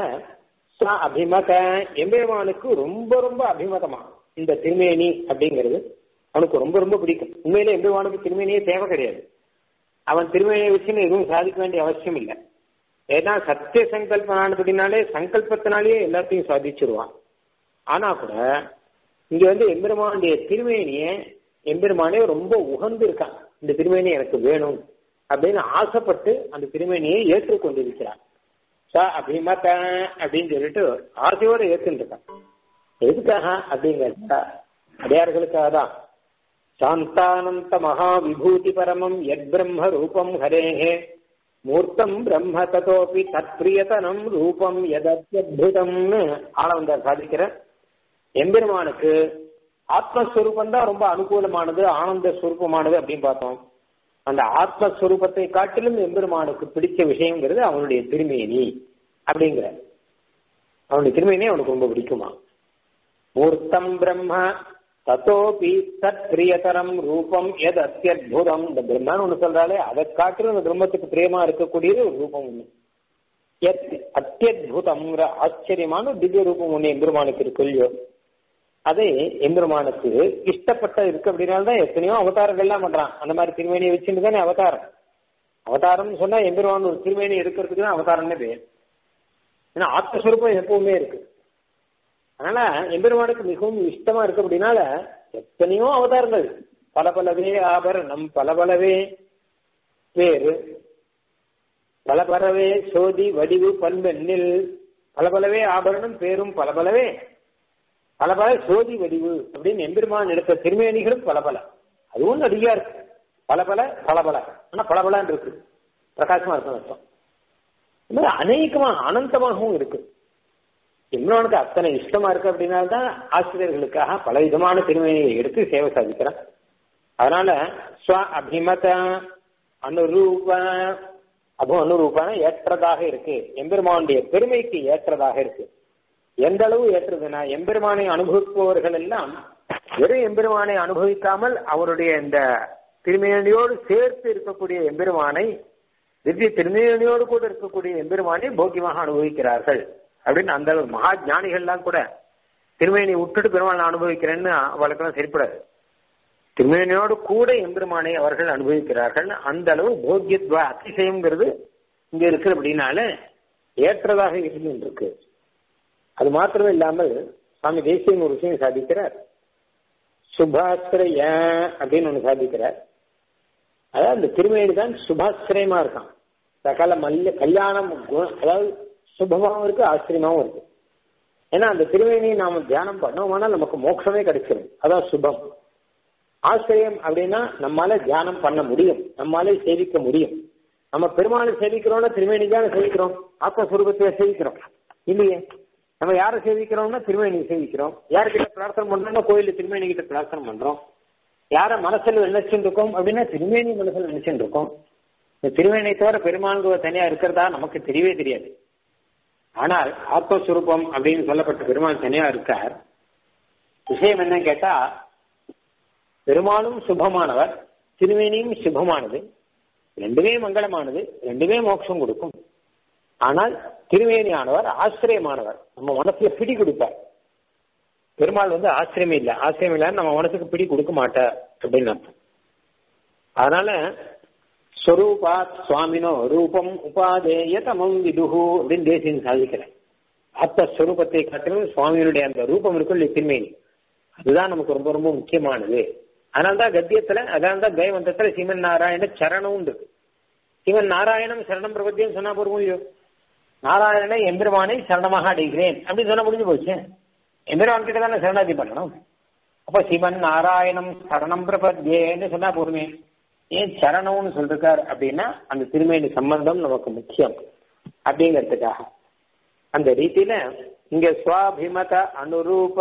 அபிமத எம்பெருமானுக்கு ரொம்ப ரொம்ப அபிமதமா இந்த திருமேனி அப்படிங்கிறது அவனுக்கு ரொம்ப ரொம்ப பிடிக்கும் உண்மையில எம்பெருமானுக்கு திருமேனியே தேவை கிடையாது அவன் திருமேனியை வச்சுன்னு எதுவும் சாதிக்க வேண்டிய அவசியம் இல்லை ஏன்னா சத்திய சங்கல்பனானபடினாலே சங்கல்பத்தினாலேயே எல்லாத்தையும் சாதிச்சிருவான் ஆனா கூட இங்க வந்து எம்பெருமானுடைய திருமேனிய எம்பெருமானே ரொம்ப உகந்து இருக்கான் இந்த திருமேனி எனக்கு வேணும் அப்படின்னு ஆசைப்பட்டு அந்த திருமேனியை ஏற்றுக்கொண்டிருக்கிறான் ச அபிமத அப்படின்னு சொல்லிட்டு ஆசையோடு ஏற்றுன்னு இருக்கான் எதுக்காக அப்படிங்கிறதா அடையார்களுக்காக தான் சாந்தானந்த மகா விபூதி பரமம் எத் பிரம்ம ரூபம் ஹரேஹே மூர்த்தம் பிரம்ம ததோபி தத்பிரியதனம் ரூபம் எதத்யத்புதம்னு ஆளவந்தார் சாதிக்கிற எம்பெருமானுக்கு ஆத்மஸ்வரூபம் தான் ரொம்ப அனுகூலமானது ஆனந்த ஸ்வரூபமானது அப்படின்னு பார்த்தோம் அந்த ஆத்மஸ்வரூபத்தை காட்டிலும் எம்பெருமானுக்கு பிடிச்ச விஷயங்கிறது அவனுடைய திருமேனி அப்படிங்கிற அவனுடைய திருமேனி அவனுக்கு ரொம்ப பிடிக்குமா மூர்த்தம் பிரம்ம தத்தோபி தத் பிரியதரம் ரூபம் எது அத்தியுதம் இந்த பிரம்மான்னு ஒண்ணு சொல்றாலே அதை காட்டிலும் இந்த பிரம்மத்துக்கு பிரியமா இருக்கக்கூடியது ஒரு ரூபம் ஒண்ணு அத்தியுதம்ங்கிற ஆச்சரியமான திவ்ய ரூபம் ஒண்ணு எம்பெருமானுக்கு இருக்கு இல்லையோ அதை எம்பெருமானுக்கு இஷ்டப்பட்ட இருக்கு அப்படின்னால்தான் எத்தனையோ அவதாரங்கள்லாம் பண்றான் அந்த மாதிரி திருமேனியை வச்சுட்டு தானே அவதாரம் அவதாரம்னு சொன்னா எம்பெருமான் ஒரு திருமேனி இருக்கிறதுக்கு தான் அவதாரம்னே பேர் ஏன்னா ஆத்மஸ்வரூபம் எப்பவுமே இருக்கு அதனால எம்பெருமானுக்கு மிகவும் இஷ்டமா இருக்கு அப்படின்னால எத்தனையோ அவதாரங்கள் பல பலவே ஆபரணம் பல பலவே பேரு பல பலவே சோதி வடிவு பண்பெண்ணில் பல பலவே ஆபரணம் பேரும் பல பலவே பல பல சோதி வடிவு அப்படின்னு எம்பெருமான் எடுத்த திருமேனிகளும் பல பல அதுவும் நிறைய இருக்கு பல பல பல பல ஆனா பல பலன்னு இருக்கு பிரகாசமா இருக்கும் அர்த்தம் இந்த மாதிரி அநேகமா அனந்தமாகவும் இருக்கு எம்பெருமானுக்கு அத்தனை இஷ்டமா இருக்கு அப்படின்னால்தான் ஆசிரியர்களுக்காக பல விதமான திருமையை எடுத்து சேவை சாதிக்கிறான் அதனால ஸ்வ அபிமத அனுரூப அபு அனுரூபான ஏற்றதாக இருக்கு எம்பெருமானுடைய பெருமைக்கு ஏற்றதாக இருக்கு எந்த அளவு ஏற்றதுன்னா எம்பெருமானை அனுபவிப்பவர்கள் எல்லாம் வெறும் எம்பெருமானை அனுபவிக்காமல் அவருடைய இந்த திருமேனியோடு சேர்த்து இருக்கக்கூடிய எம்பெருமானை திவ்ய திருமேனியோடு கூட இருக்கக்கூடிய எம்பெருமானை போக்கியமாக அனுபவிக்கிறார்கள் அப்படின்னு அந்த அளவு மகா ஞானிகள்லாம் கூட திருமேனி விட்டுட்டு பெருமானை அனுபவிக்கிறேன்னு அவளுக்கெல்லாம் சரிப்படாது திருமேனியோடு கூட எம்பெருமானை அவர்கள் அனுபவிக்கிறார்கள் அந்த அளவு போக்கியத்வ அதிசயம்ங்கிறது இங்க இருக்கு அப்படின்னால ஏற்றதாக இருந்துருக்கு அது மாத்திரமே இல்லாமல் சுவாமி தேசியம் ஒரு விஷயம் சாதிக்கிறார் சுபாஸ்திரய அப்படின்னு ஒண்ணு சாதிக்கிறார் அதாவது அந்த திருமேனி தான் சுபாஸ்திரயமா இருக்கான் சகல மல்ல கல்யாணம் குணம் அதாவது சுபமாவும் இருக்கு ஆச்சரியமாவும் இருக்கு ஏன்னா அந்த திருமேனியை நாம தியானம் பண்ணோம்னா நமக்கு மோட்சமே கிடைச்சிடும் அதான் சுபம் ஆசிரியம் அப்படின்னா நம்மால தியானம் பண்ண முடியும் நம்மாலே சேவிக்க முடியும் நம்ம பெருமாளை சேவிக்கிறோம்னா திருமேனி தானே சேவிக்கிறோம் ஆத்மஸ்வரூபத்தை சேவிக்கிறோம் இல்லையே நம்ம யாரை சேவிக்கிறோம்னா திருமேனி சேவிக்கிறோம் யார்கிட்ட பிரார்த்தனை பண்றோம்னா கோயில திருமேனி கிட்ட பிரார்த்தனை பண்றோம் யார மனசுல நினைச்சுட்டு இருக்கோம் அப்படின்னா திருமேனி மனசுல நினைச்சுட்டு இருக்கோம் இந்த திருமேனியை தவிர பெருமாள்குவ தனியா இருக்கிறதா நமக்கு தெரியவே தெரியாது ஆனால் ஆத்மஸ்வரூபம் அப்படின்னு சொல்லப்பட்ட பெருமாள் தனியா இருக்கார் விஷயம் என்னன்னு கேட்டா பெருமாளும் சுபமானவர் திருமேனியும் சுபமானது ரெண்டுமே மங்களமானது ரெண்டுமே மோட்சம் கொடுக்கும் ஆனால் திருமேனியானவர் ஆசிரியமானவர் நம்ம மனசுல பிடி கொடுப்பார் பெருமாள் வந்து ஆசிரியம் இல்லை ஆசிரியம் இல்லைன்னு நம்ம மனசுக்கு பிடி கொடுக்க மாட்டார் அப்படின்னு அர்த்தம் அதனால ஸ்வரூபாத் சுவாமினோ ரூபம் உபாதேய தமம் விதுகு அப்படின்னு தேசியம் சாதிக்கிறேன் ஆத்மஸ்வரூபத்தை காட்டிலும் சுவாமியினுடைய அந்த ரூபம் இருக்கும் திருமேனி அதுதான் நமக்கு ரொம்ப ரொம்ப முக்கியமானது அதனால்தான் கத்தியத்துல அதனால்தான் கைவந்தத்துல சிவன் நாராயண சரணம் இருக்கு சிவன் நாராயணம் சரணம் பிரபத்தியம் சொன்னா போறோம் இல்லையோ நாராயணனை எம்பெருமானை சரணமாக அடைகிறேன் அப்படின்னு சொன்னா முடிஞ்சு போச்சு எம்பெருமான் கிட்ட தானே சரணாதி பண்ணணும் அப்ப சிவன் நாராயணம் சரணம் பிரபத்தியேன்னு சொன்னா போருமே ஏன் சரணம்னு சொல்றார் அப்படின்னா அந்த திருமேனி சம்பந்தம் நமக்கு முக்கியம் அப்படிங்கிறதுக்காக அந்த ரீதியில இங்க சுவாபிமத அனுரூப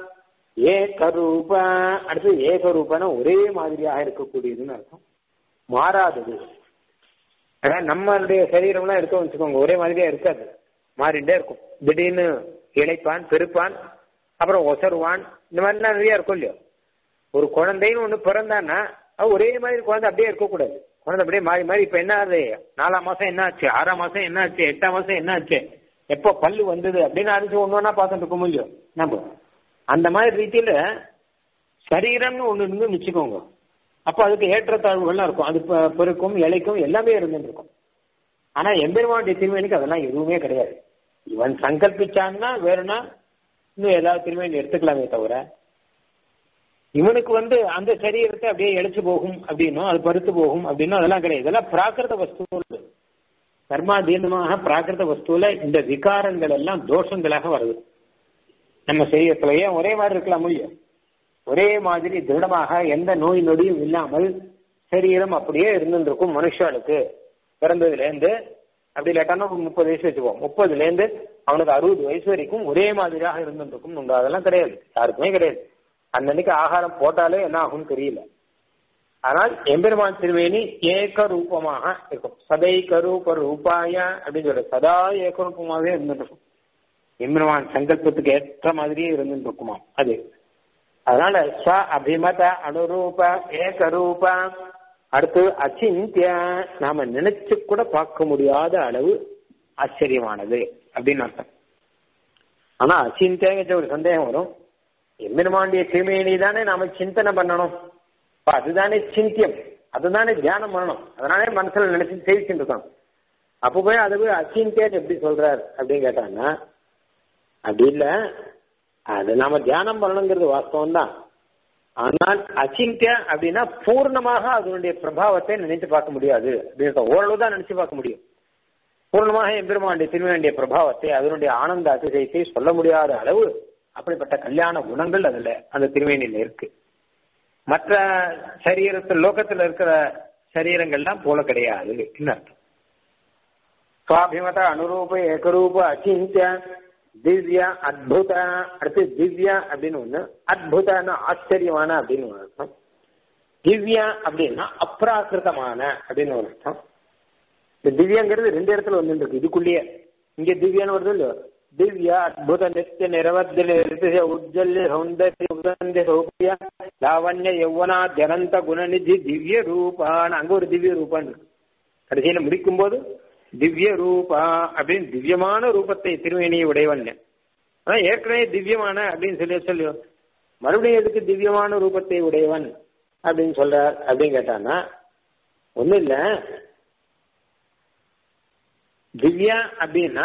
ஏகரூப அடுத்து ஏகரூபன ஒரே மாதிரியாக இருக்கக்கூடியதுன்னு அர்த்தம் மாறாதது அதான் நம்மளுடைய சரீரம்லாம் இருக்கோம் வச்சுக்கோங்க ஒரே மாதிரியா இருக்காது மாறிண்டே இருக்கும் திடீர்னு இழைப்பான் பெருப்பான் அப்புறம் ஒசருவான் இந்த மாதிரிலாம் நிறைய இருக்கும் இல்லையோ ஒரு குழந்தைன்னு ஒண்ணு பிறந்தான்னா அது ஒரே மாதிரி குழந்தை அப்படியே இருக்கக்கூடாது குழந்தை அப்படியே மாறி மாறி இப்ப என்ன ஆகுது நாலாம் மாசம் என்ன ஆச்சு ஆறாம் மாசம் என்ன ஆச்சு எட்டாம் மாசம் என்ன ஆச்சு எப்போ பல்லு வந்தது அப்படின்னு அடிச்சு ஒண்ணு ஒன்னா பார்த்துட்டு இருக்க முடியும் நம்ம அந்த மாதிரி ரீதியில சரீரம்னு ஒண்ணு இருந்து வச்சுக்கோங்க அப்போ அதுக்கு ஏற்றத்தாழ்வுகள்லாம் இருக்கும் அது பெருக்கும் இலைக்கும் எல்லாமே இருந்துட்டு இருக்கும் ஆனா எம்பெருமானுடைய திருமேனிக்கு அதெல்லாம் எதுவுமே கிடையாது இவன் சங்கல்பிச்சான்னா வேறுனா இன்னும் ஏதாவது திருமேனி எடுத்துக்கலாமே தவிர இவனுக்கு வந்து அந்த சரீரத்தை அப்படியே இழைச்சு போகும் அப்படின்னும் அது பருத்து போகும் அப்படின்னும் அதெல்லாம் கிடையாது இதெல்லாம் பிராகிருத வஸ்து கர்மாதீனமாக பிராகிருத வஸ்துல இந்த விகாரங்கள் எல்லாம் தோஷங்களாக வருது நம்ம சரீரத்திலேயே ஒரே மாதிரி இருக்கலாம் முடியும் ஒரே மாதிரி திருடமாக எந்த நோய் நொடியும் இல்லாமல் சரீரம் அப்படியே இருந்துருக்கும் மனுஷனுக்கு பிறந்ததுல இருந்து அப்படி இல்லாட்டானா ஒரு முப்பது வயசு வச்சுப்போம் முப்பதுல இருந்து அவனுக்கு அறுபது வயசு வரைக்கும் ஒரே மாதிரியாக இருந்துருக்கும் உண்டு அதெல்லாம் கிடையாது யாருக்குமே கிடையாது அன்னன்னைக்கு ஆகாரம் போட்டாலே என்ன ஆகும்னு தெரியல ஆனால் எம்பெருமான் திருவேணி ஏக ரூபமாக இருக்கும் சதை கரூப ரூபாய அப்படின்னு சொல்ற சதா ஏக ரூபமாகவே இருந்துட்டு இருக்கும் எம்பெருமான் சங்கல்பத்துக்கு ஏற்ற மாதிரியே இருந்துட்டு இருக்குமா அது அதனால ஸ்வ அபிமத அனுரூப ஏகரூப அடுத்து அச்சிந்திய நாம நினைச்சு கூட பார்க்க முடியாத அளவு ஆச்சரியமானது அப்படின்னு அர்த்தம் ஆனா அச்சிந்தியங்கிற ஒரு சந்தேகம் வரும் எம்பெருமாண்டிய திருமேனி தானே நாம சிந்தனை பண்ணணும் அதுதானே சிந்தியம் அதுதானே தியானம் பண்ணணும் அதனாலே மனசுல நினைச்சு சேவிச்சுட்டு இருக்கோம் அப்ப போய் அது போய் அச்சிந்தியன் எப்படி சொல்றார் அப்படின்னு கேட்டாங்கன்னா அப்படி இல்ல அது நாம தியானம் பண்ணணுங்கிறது வாஸ்தவம் தான் ஆனால் அச்சிந்திய அப்படின்னா பூர்ணமாக அதனுடைய பிரபாவத்தை நினைத்து பார்க்க முடியாது அப்படின்னு ஓரளவு தான் நினைச்சு பார்க்க முடியும் பூர்ணமாக எம்பெருமானுடைய திருமணிய பிரபாவத்தை அதனுடைய ஆனந்த அதிசயத்தை சொல்ல முடியாத அளவு அப்படிப்பட்ட கல்யாண குணங்கள் அதுல அந்த திருமேனியில இருக்கு மற்ற சரீரத்தில் லோகத்துல இருக்கிற சரீரங்கள்லாம் போல கிடையாது அர்த்தம் சுவாபிமத அனுரூப ஏகரூப அச்சிந்திய திவ்ய அத்புத அடுத்து திவ்ய அப்படின்னு ஒண்ணு அத்புதன்னா ஆச்சரியமான அப்படின்னு ஒரு அர்த்தம் திவ்ய அப்படின்னா அப்ராக்கிருதமான அப்படின்னு ஒரு அர்த்தம் இந்த திவ்யங்கிறது ரெண்டு இடத்துல வந்து இருக்கு இதுக்குள்ளேயே இங்க திவ்யான்னு வருது இல்லையோ திவ்ய அத்புத நித்திய நிரவத்திய உஜ்ஜல்ய சௌந்தர்ய உதந்திய சௌபிய லாவண்ய யௌவனா ஜனந்த குணநிதி திவ்ய ரூபான்னு அங்க ஒரு திவ்ய ரூபான்னு இருக்கு கடைசியில முடிக்கும் போது திவ்ய ரூபா அப்படின்னு திவ்யமான ரூபத்தை திருவேணியை உடையவன் ஆனா ஏற்கனவே திவ்யமான அப்படின்னு சொல்லி சொல்லியோ மறுபடியும் எதுக்கு திவ்யமான ரூபத்தை உடையவன் அப்படின்னு சொல்றார் அப்படின்னு கேட்டான்னா ஒண்ணு இல்ல திவ்யா அப்படின்னா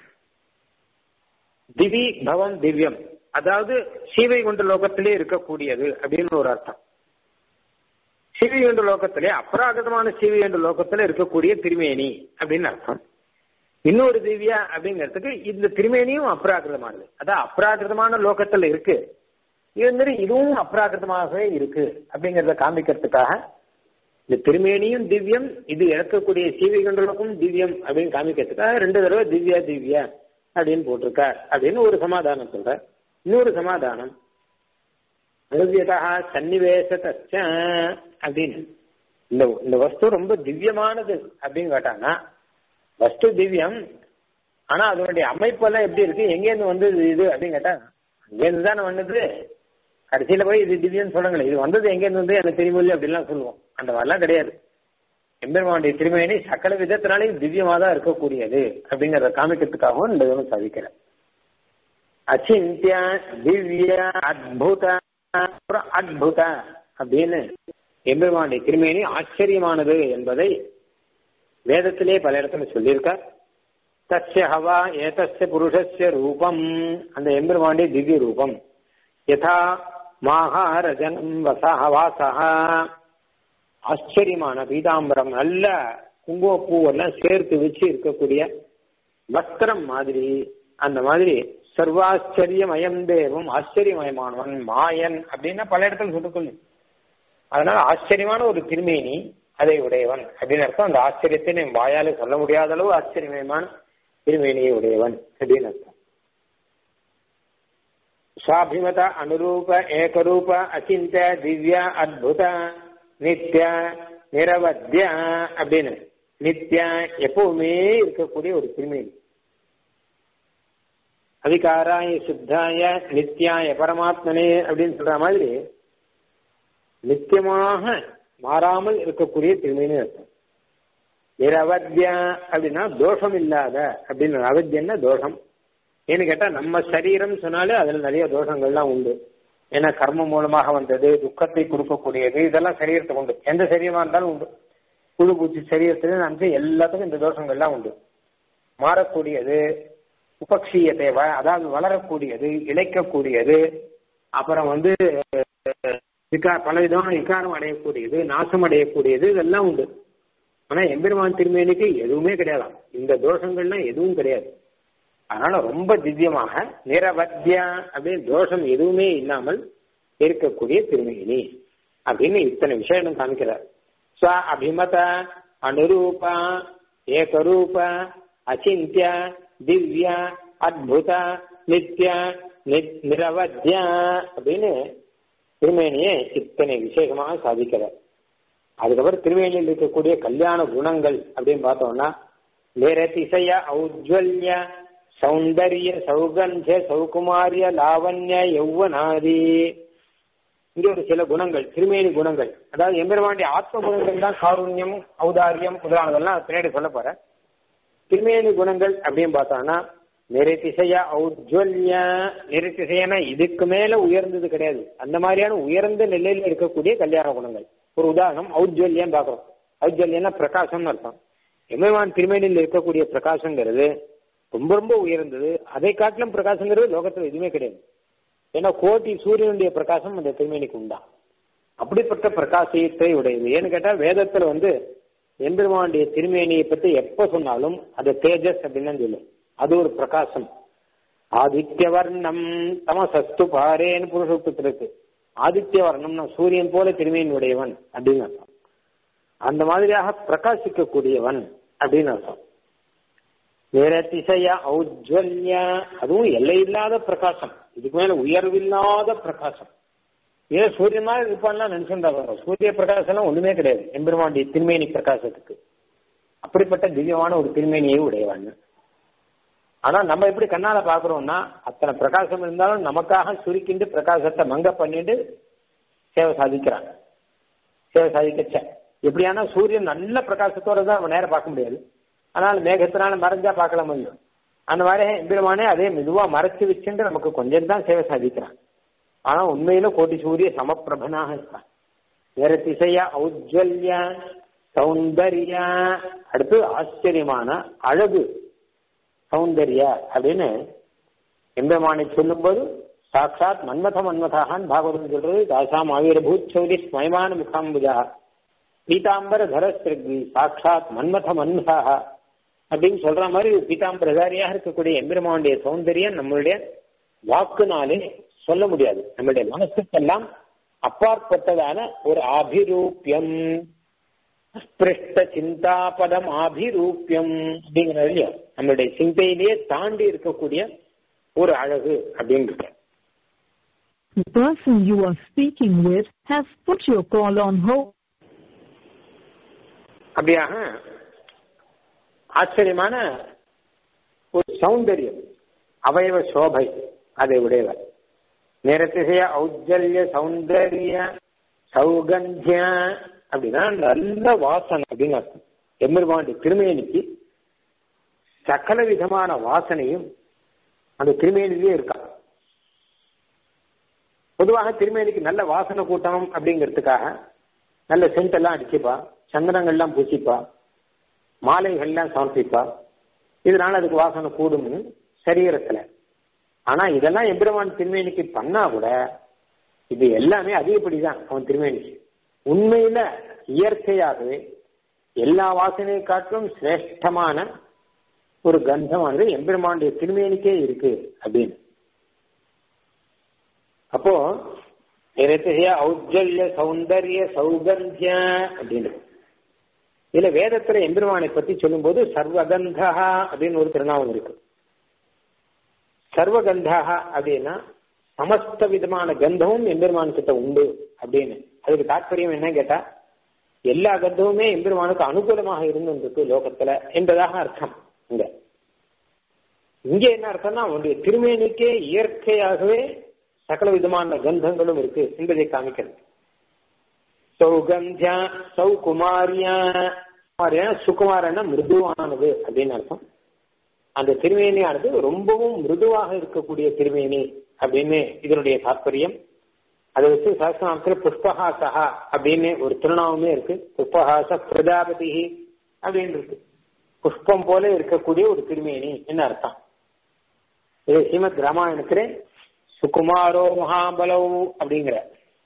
திவி பவன் திவ்யம் அதாவது சீவைகுண்ட லோகத்திலே இருக்கக்கூடியது அப்படின்னு ஒரு அர்த்தம் சீவைகுண்ட லோகத்திலே அபராகதமான சீவைகுண்ட லோகத்துல இருக்கக்கூடிய திருமேனி அப்படின்னு அர்த்தம் இன்னொரு திவ்யா அப்படிங்கிறதுக்கு இந்த திருமேனியும் அப்ராகிருதமானது அதான் அப்ராகிருதமான லோகத்துல இருக்கு இது மாதிரி இதுவும் அப்ராகிருதமாகவே இருக்கு அப்படிங்கறத காமிக்கிறதுக்காக இந்த திருமேனியும் திவ்யம் இது இழக்கக்கூடிய சீவைகண்டலுக்கும் திவ்யம் அப்படின்னு காமிக்கிறதுக்காக ரெண்டு தடவை திவ்யா திவ்யா அப்படின்னு போட்டிருக்கார் அப்படின்னு ஒரு சமாதானம் சொல்ற இன்னொரு சமாதானம் அனுவியதா சன்னிவேசத்த அப்படின்னு இந்த இந்த வஸ்து ரொம்ப திவ்யமானது அப்படின்னு கேட்டாங்கன்னா வஸ்து திவ்யம் ஆனா அதனுடைய அமைப்பெல்லாம் எப்படி இருக்கு எங்கேருந்து வந்தது இது அப்படின்னு கேட்டா அங்கேருந்து தானே வந்தது கடைசியில போய் இது திவ்யம் சொல்லுங்களேன் இது வந்தது எங்கேருந்து வந்து எனக்கு தெரியுமில்ல அப்படிலாம் சொல்லுவோம் அந்த மாதிரிலாம் கிடையாது எம்பெருமானுடைய திருமேனி சகல விதத்தினாலையும் திவ்யமா தான் இருக்கக்கூடியது அப்படிங்கறத காமிக்கிறதுக்காகவும் இந்த விதம் சாதிக்கிறேன் அச்சிந்திய திவ்ய அத்புத அப்புறம் அத்புத அப்படின்னு எம்பெருமானுடைய திருமேனி ஆச்சரியமானது என்பதை வேதத்திலே பல இடத்துல சொல்லியிருக்கார் தஸ்ய ஹவா ஏதஸ்ய புருஷஸ்ய ரூபம் அந்த எம்பெருமானுடைய திவ்ய ரூபம் யதா மாகாரஜனம் வசஹ வாசஹ ஆச்சரியமான பீதாம்பரம் நல்ல குங்குமப்பூவெல்லாம் சேர்த்து வச்சு இருக்கக்கூடிய வஸ்திரம் மாதிரி அந்த மாதிரி சர்வாச்சரியமயம் தேவம் ஆச்சரியமயமானவன் மாயன் அப்படின்னா பல இடத்துல சொல்லிக்கொள்ளு அதனால ஆச்சரியமான ஒரு திருமேனி அதை உடையவன் அப்படின்னு அர்த்தம் அந்த ஆச்சரியத்தை என் வாயால சொல்ல முடியாத அளவு ஆச்சரியமயமான திருமேனியை உடையவன் அப்படின்னு அர்த்தம் சுவாபிமத அனுரூப ஏகரூப அச்சிந்த திவ்ய அத்புத நித்ய நிரவத்திய அப்படின்னு நித்ய எப்பவுமே இருக்கக்கூடிய ஒரு திருமேனி அதிகாராய சுத்தாய நித்யாய பரமாத்மனே அப்படின்னு சொல்ற மாதிரி நித்தியமாக மாறாமல் இருக்கக்கூடிய திருமேனி அர்த்தம் நிரவத்திய அப்படின்னா தோஷம் இல்லாத அப்படின்னு அவத்தியன்னா தோஷம் ஏன்னு கேட்டா நம்ம சரீரம் சொன்னாலே அதுல நிறைய தோஷங்கள்லாம் உண்டு ஏன்னா கர்மம் மூலமாக வந்தது துக்கத்தை கொடுக்கக்கூடியது இதெல்லாம் சரீரத்துக்கு உண்டு எந்த சரீரமா இருந்தாலும் உண்டு புழு பூச்சி சரீரத்துல நினைச்சு எல்லாத்துக்கும் இந்த தோஷங்கள்லாம் உண்டு மாறக்கூடியது உபக்ஷிய தேவை அதாவது வளரக்கூடியது இழைக்கக்கூடியது அப்புறம் வந்து விகா பல விதமான விகாரம் அடையக்கூடியது நாசம் அடையக்கூடியது இதெல்லாம் உண்டு ஆனா எம்பெருமான் திருமேனிக்கு எதுவுமே கிடையாதாம் இந்த தோஷங்கள்லாம் எதுவும் கிடையாது அதனால ரொம்ப திவ்யமாக நிரவத்தியா அப்படின்னு தோஷம் எதுவுமே இல்லாமல் இருக்கக்கூடிய திருமேனி அப்படின்னு இத்தனை விஷயம் காமிக்கிறார் ஸ்வ அபிமத அனுரூப ஏகரூப அச்சிந்திய திவ்ய அத்புத நித்ய நிரவத்திய அப்படின்னு திருமேனியை இத்தனை விசேஷமாக சாதிக்கிறார் அதுக்கப்புறம் திருவேணியில் இருக்கக்கூடிய கல்யாண குணங்கள் அப்படின்னு பார்த்தோம்னா நிரதிசய ஔஜ்வல்ய சௌந்தர்ய சௌகந்த சௌகுமாரிய லாவண்ய யௌவனாதி இங்க ஒரு சில குணங்கள் திருமேனி குணங்கள் அதாவது எம்பெருமாண்டிய ஆத்ம குணங்கள் தான் காருண்யம் ஔதாரியம் முதலானதெல்லாம் பின்னாடி சொல்ல போறேன் திருமேனி குணங்கள் அப்படின்னு பார்த்தோம்னா நிறதிசைய ஔஜ்வல்ய நிறதிசையனா இதுக்கு மேல உயர்ந்தது கிடையாது அந்த மாதிரியான உயர்ந்த நிலையில இருக்கக்கூடிய கல்யாண குணங்கள் ஒரு உதாரணம் ஔஜ்வல்யம் பாக்குறோம் ஔஜ்வல்யம்னா பிரகாசம்னு அர்த்தம் எம்பெருமான் திருமேனியில் இருக்கக்கூடிய பிரகாசங்கிறது ரொம்ப ரொம்ப உயர்ந்தது அதை காட்டிலும் பிரகாசங்கிறது லோகத்துல எதுவுமே கிடையாது ஏன்னா கோட்டி சூரியனுடைய பிரகாசம் அந்த திருமேனிக்கு உண்டா அப்படிப்பட்ட பிரகாசத்தை உடையது ஏன்னு கேட்டா வேதத்துல வந்து எம்பெருமானுடைய திருமேனியை பத்தி எப்ப சொன்னாலும் அது தேஜஸ் அப்படின்னு சொல்லும் அது ஒரு பிரகாசம் ஆதித்ய வர்ணம் தமசஸ்து பாரேன்னு புருஷத்துக்கு இருக்கு ஆதித்ய வர்ணம்னா சூரியன் போல திருமேனி உடையவன் அப்படின்னு அர்த்தம் அந்த மாதிரியாக பிரகாசிக்கக்கூடியவன் அப்படின்னு அர்த்தம் நிரதிசய ஔஜ்வல்ய அதுவும் எல்லையில்லாத பிரகாசம் இதுக்கு மேல உயர்வில்லாத பிரகாசம் ஏன் சூரியன் மாதிரி இருப்பான்லாம் நினைச்சிருந்தா வரும் சூரிய பிரகாசம் ஒண்ணுமே கிடையாது எம்பெருமாண்டி திருமேனி பிரகாசத்துக்கு அப்படிப்பட்ட திவ்யமான ஒரு திருமேனியை உடையவன் ஆனா நம்ம எப்படி கண்ணால பாக்குறோம்னா அத்தனை பிரகாசம் இருந்தாலும் நமக்காக சுருக்கிண்டு பிரகாசத்தை மங்க பண்ணிட்டு சேவை சாதிக்கிறான் சேவை சாதிக்கச்ச எப்படியானா சூரியன் நல்ல பிரகாசத்தோட தான் நம்ம நேரம் பார்க்க முடியாது ஆனால் மேகத்தினால மறைஞ்சா பார்க்கலாம் முடியும் அந்த மாதிரி எம்பெருமானே அதே மெதுவா மறைச்சு வச்சுட்டு நமக்கு கொஞ்சம் தான் சேவை சாதிக்கிறான் ஆனா உண்மையில கோட்டி சூரிய சமப்பிரபனாக இருக்கான் வேற திசையா ஔஜ்வல்ய சௌந்தர்ய அடுத்து ஆச்சரியமான அழகு சௌந்தர்ய அப்படின்னு எம்பெருமானை சொல்லும்போது சாட்சாத் மன்மத மன்மதாகான் பாகவதம் சொல்றது தாசாம் ஆவிரபூத் சௌரி ஸ்மயமான முகாம்புஜா பீதாம்பர தரஸ்திருக்வி சாட்சாத் மன்மத மன்மதாக அப்படின்னு சொல்ற மாதிரி பீதாம்பரதாரியாக இருக்கக்கூடிய எம்பெருமானுடைய சௌந்தரியம் நம்மளுடைய வாக்குனாலே சொல்ல முடியாது நம்மளுடைய மனசுக்கெல்லாம் அப்பாற்பட்டதான ஒரு ஆபிரூப்பியம் ஸ்பிருஷ்ட சிந்தாபதம் ஆபிரூப்பியம் அப்படிங்கிறது இல்லையா நம்மளுடைய சிந்தையிலேயே தாண்டி இருக்கக்கூடிய ஒரு அழகு அப்படிங்கிறது The person you are speaking with has put your call on hold. அப்படியாக ஆச்சரியமான ஒரு சௌந்தரியம் அவயவ சோபை அதை உடையவர் நிறத்திசைய ஔஜல்ய சௌந்தரிய சௌகந்திய அப்படின்னா நல்ல வாசனை அப்படின்னு அர்த்தம் எம்பெருமாண்டி திருமேனிக்கு சகல விதமான வாசனையும் அந்த திருமேனிலேயே இருக்கா பொதுவாக திருமேனிக்கு நல்ல வாசனை கூட்டணும் அப்படிங்கிறதுக்காக நல்ல சென்ட் எல்லாம் அடிச்சுப்பா சந்தனங்கள்லாம் பூசிப்பா மாலைகள்லாம் சமர்ப்பிப்பா இதனால அதுக்கு வாசனை கூடும்னு சரீரத்துல ஆனா இதெல்லாம் எம்பெருமான் திருமேனிக்கு பண்ணா கூட இது எல்லாமே அதிகப்படிதான் அவன் திருமேனிக்கு உண்மையில இயற்கையாகவே எல்லா வாசனையை காட்டிலும் சிரேஷ்டமான ஒரு கந்தமானது எம்பெருமானுடைய திருமேனிக்கே இருக்கு அப்படின்னு அப்போ நிறத்தைய ஔஜல்ய சௌந்தர்ய சௌகந்திய அப்படின்னு இதுல வேதத்துல எம்பெருமானை பத்தி சொல்லும்போது சர்வகந்தா அப்படின்னு ஒரு திருநாமம் இருக்கு சர்வகந்தா அப்படின்னா சமஸ்த விதமான கந்தமும் எம்பெருமான் கிட்ட உண்டு அப்படின்னு அதுக்கு தாற்பயம் என்ன கேட்டா எல்லா கந்தமுமே எம்பெருமானுக்கு அனுகூலமாக இருந்துருக்கு லோகத்துல என்பதாக அர்த்தம் இங்க இங்க என்ன அர்த்தம்னா அவனுடைய திருமேனிக்கே இயற்கையாகவே சகல விதமான கந்தங்களும் இருக்கு என்பதை காமிக்கிறது சௌகந்தியா சௌகுமாரியா சுகுமாரன மிருதுவானது அப்படின்னு அர்த்தம் அந்த திருமேனியானது ரொம்பவும் மிருதுவாக இருக்கக்கூடிய திருமேனி அப்படின்னு இதனுடைய தாற்பயம் அதை வச்சு சாஸ்திரநாமத்தில் புஷ்பஹாசா அப்படின்னு ஒரு திருநாமமே இருக்கு புஷ்பஹாச பிரஜாபதி அப்படின்னு இருக்கு புஷ்பம் போல இருக்கக்கூடிய ஒரு திருமேனி என்ன அர்த்தம் இது ஸ்ரீமத் ராமாயணத்திலே சுகுமாரோ மகாபலவ் அப்படிங்கிற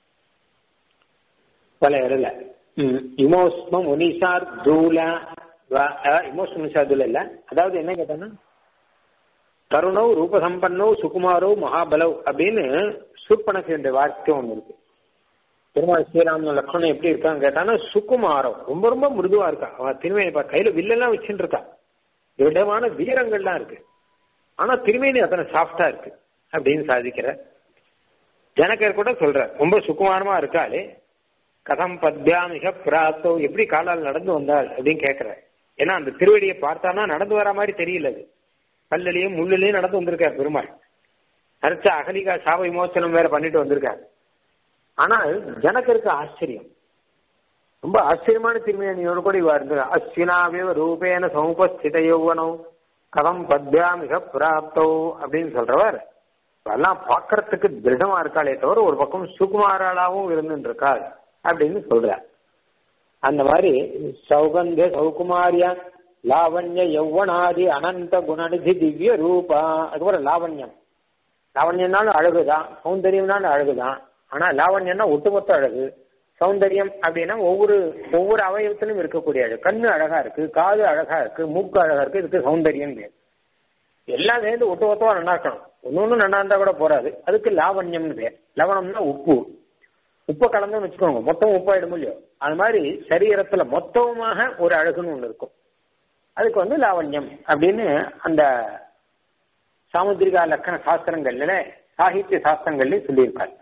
பல இடல இமோஸ்மம் முனிசார் தூல இமோஸ்மம் முனிசார் தூல இல்ல அதாவது என்ன கேட்டோம்னா தருணவ் ரூபசம்பன்னோ சுகுமாரோ மகாபலவ் அப்படின்னு சூர்பனக்கு வார்த்தை ஒண்ணு இருக்கு பெருமாள் ஸ்ரீராமன் லக்ஷ்மணன் எப்படி இருக்கான்னு கேட்டானா சுகுமாரம் ரொம்ப ரொம்ப மிருதுவா இருக்கா அவன் திருமேனி கையில வில்லெல்லாம் வச்சுட்டு இருக்கா விடமான வீரங்கள்லாம் இருக்கு ஆனா திருமேனி அத்தனை சாஃப்டா இருக்கு அப்படின்னு சாதிக்கிற ஜனகர் கூட சொல்ற ரொம்ப சுகுமாரமா இருக்காளே கதம் பத்யாமிக பிராத்தோ எப்படி காலால் நடந்து வந்தாள் அப்படின்னு கேட்கிற ஏன்னா அந்த திருவடியை பார்த்தானா நடந்து வர மாதிரி தெரியல அது கல்லுலயும் முள்ளுலயும் நடந்து வந்திருக்கார் பெருமாள் அரைச்ச அகலிகா சாப விமோசனம் வேற பண்ணிட்டு வந்திருக்காரு ஆனால் ஜனகருக்கு ஆச்சரியம் ரொம்ப ஆச்சரியமான திருமணியோடு கூட இவா இருந்து அஸ்வினாவிய ரூபேன சமுபஸ்தித யௌவனோ கதம் பத்யாமிக பிராப்தோ அப்படின்னு சொல்றவர் எல்லாம் பார்க்கறதுக்கு திருடமா இருக்காளே தவிர ஒரு பக்கம் சுகுமாராளாவும் இருந்துட்டு இருக்காள் அப்படின்னு சொல்றார் அந்த மாதிரி சௌகந்த சௌகுமாரியா லாவண்ய யௌவனாதி அனந்த குணநிதி திவ்ய ரூபா அதுக்கப்புறம் லாவண்யம் லாவண்யம்னாலும் அழகுதான் சௌந்தரியம்னாலும் அழகுதான் ஆனா லாவண்யம்னா ஒட்டுமொத்த அழகு சௌந்தரியம் அப்படின்னா ஒவ்வொரு ஒவ்வொரு அவயவத்திலும் இருக்கக்கூடிய அழகு கண்ணு அழகா இருக்கு காது அழகா இருக்கு மூக்கு அழகா இருக்கு இதுக்கு சௌந்தரியம் பேர் எல்லாம் சேர்ந்து ஒட்டுமொத்தமா நல்லா இருக்கணும் ஒன்னு ஒண்ணு நல்லா இருந்தா கூட போறாது அதுக்கு லாவண்யம்னு பேர் லவணம்னா உப்பு உப்பை கலந்து வச்சுக்கோங்க மொத்தம் உப்பாயிடும் இல்லையோ அது மாதிரி சரீரத்துல மொத்தமாக ஒரு அழகுன்னு ஒண்ணு இருக்கும் அதுக்கு வந்து லாவண்யம் அப்படின்னு அந்த சாமுத்திரிகா லக்கண சாஸ்திரங்கள்ல சாகித்ய சாஸ்திரங்கள்ல சொல்லியிருக்காரு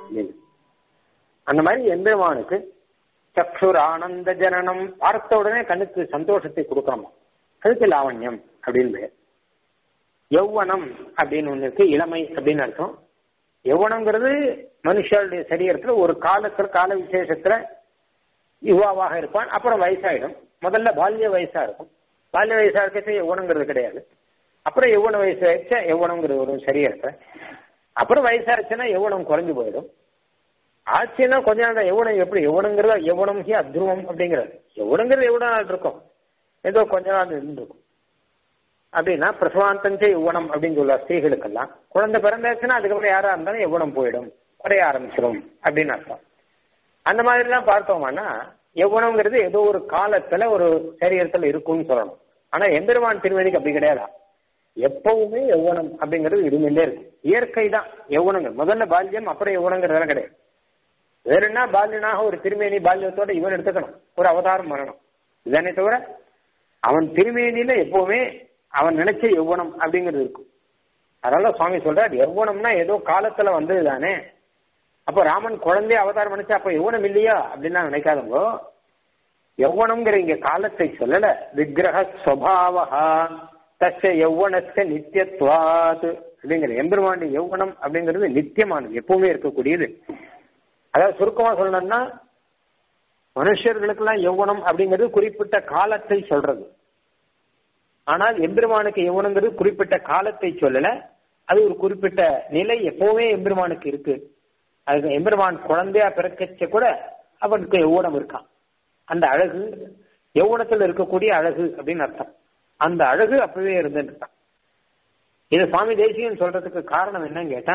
அந்த மாதிரி எம்பெருமானுக்கு சக்ஷுர் ஆனந்த ஜனனம் பார்த்த உடனே கண்ணுக்கு சந்தோஷத்தை கொடுக்கணுமா அதுக்கு லாவண்யம் அப்படின்னு பேர் யௌவனம் அப்படின்னு ஒண்ணு இருக்கு இளமை அப்படின்னு அர்த்தம் யௌவனம்ங்கிறது மனுஷருடைய சரீரத்துல ஒரு காலத்துல கால விசேஷத்துல யுவாவாக இருப்பான் அப்புறம் வயசாயிடும் முதல்ல பால்ய வயசா இருக்கும் பால்ய வயசா இருக்கிறது யௌவனங்கிறது கிடையாது அப்புறம் யௌவன வயசு ஆயிடுச்சா யௌவனங்கிறது ஒரு சரீரத்தை அப்புறம் வயசாச்சுன்னா யௌவனம் குறைஞ்சு போயிடும் ஆச்சுன்னா கொஞ்ச நாள் யௌவனம் எப்படி யௌவனங்கிறது யௌவனம் ஹி அத்ருவம் அப்படிங்கிறது யௌவனங்கிறது எவ்வளவு நாள் இருக்கும் ஏதோ கொஞ்ச நாள் இருந்திருக்கும் அப்படின்னா பிரசவாந்தஞ்ச யௌவனம் அப்படின்னு சொல்லுவார் ஸ்திரீகளுக்கெல்லாம் குழந்தை பிறந்தாச்சுன்னா அதுக்கப்புறம் யாரா இருந்தாலும் யௌவனம் போயிடும் குறைய ஆரம்பிச்சிடும் அப்படின்னு அர்த்தம் அந்த மாதிரிலாம் பார்த்தோம்னா யௌவனம்ங்கிறது ஏதோ ஒரு காலத்துல ஒரு சரீரத்துல இருக்கும்னு சொல்லணும் ஆனா எம்பெருமான் திருவதிக்கு அப்படி கிடையாதா எப்பவுமே யௌவனம் அப்படிங்கிறது இருந்துட்டே இருக்கு இயற்கை தான் யௌவனங்கள் முதல்ல பால்யம் அப்புறம் யௌவனங்கிறதெல்லாம் கிடையாது வேற என்ன பால்யனாக ஒரு திருமேனி பால்யத்தோட இவன் எடுத்துக்கணும் ஒரு அவதாரம் வரணும் இதனை தவிர அவன் திருமேனியில எப்பவுமே அவன் நினைச்ச யௌவனம் அப்படிங்கிறது இருக்கும் அதனால சுவாமி சொல்றார் யௌவனம்னா ஏதோ காலத்துல வந்தது தானே அப்போ ராமன் குழந்தைய அவதாரம் நினைச்சா அப்ப யௌவனம் இல்லையா அப்படின்னு நினைக்காதவங்க யௌவனம்ங்கிற இங்க காலத்தை சொல்லல விக்கிரக ஸ்வபாவா தச்ச யௌவனத்த நித்தியத்வாத் அப்படிங்கிற எம்பெருமாண்டி யௌவனம் அப்படிங்கிறது நித்தியமானது எப்பவுமே இருக்கக்கூடியது அதாவது சுருக்கமா சொல்லணும்னா மனுஷர்களுக்கெல்லாம் யௌவனம் அப்படிங்கிறது குறிப்பிட்ட காலத்தை சொல்றது ஆனால் எம்பெருமானுக்கு யௌவனங்கிறது குறிப்பிட்ட காலத்தை சொல்லல அது ஒரு குறிப்பிட்ட நிலை எப்பவுமே எம்பெருமானுக்கு இருக்கு அது எம்பெருமான் குழந்தையா பிறக்கச்ச கூட அவனுக்கு யௌவனம் இருக்கான் அந்த அழகு யௌவனத்தில் இருக்கக்கூடிய அழகு அப்படின்னு அர்த்தம் அந்த அழகு அப்பவே இருந்துட்டு இருக்கான் இது சுவாமி தேசியன் சொல்றதுக்கு காரணம் என்னன்னு கேட்டா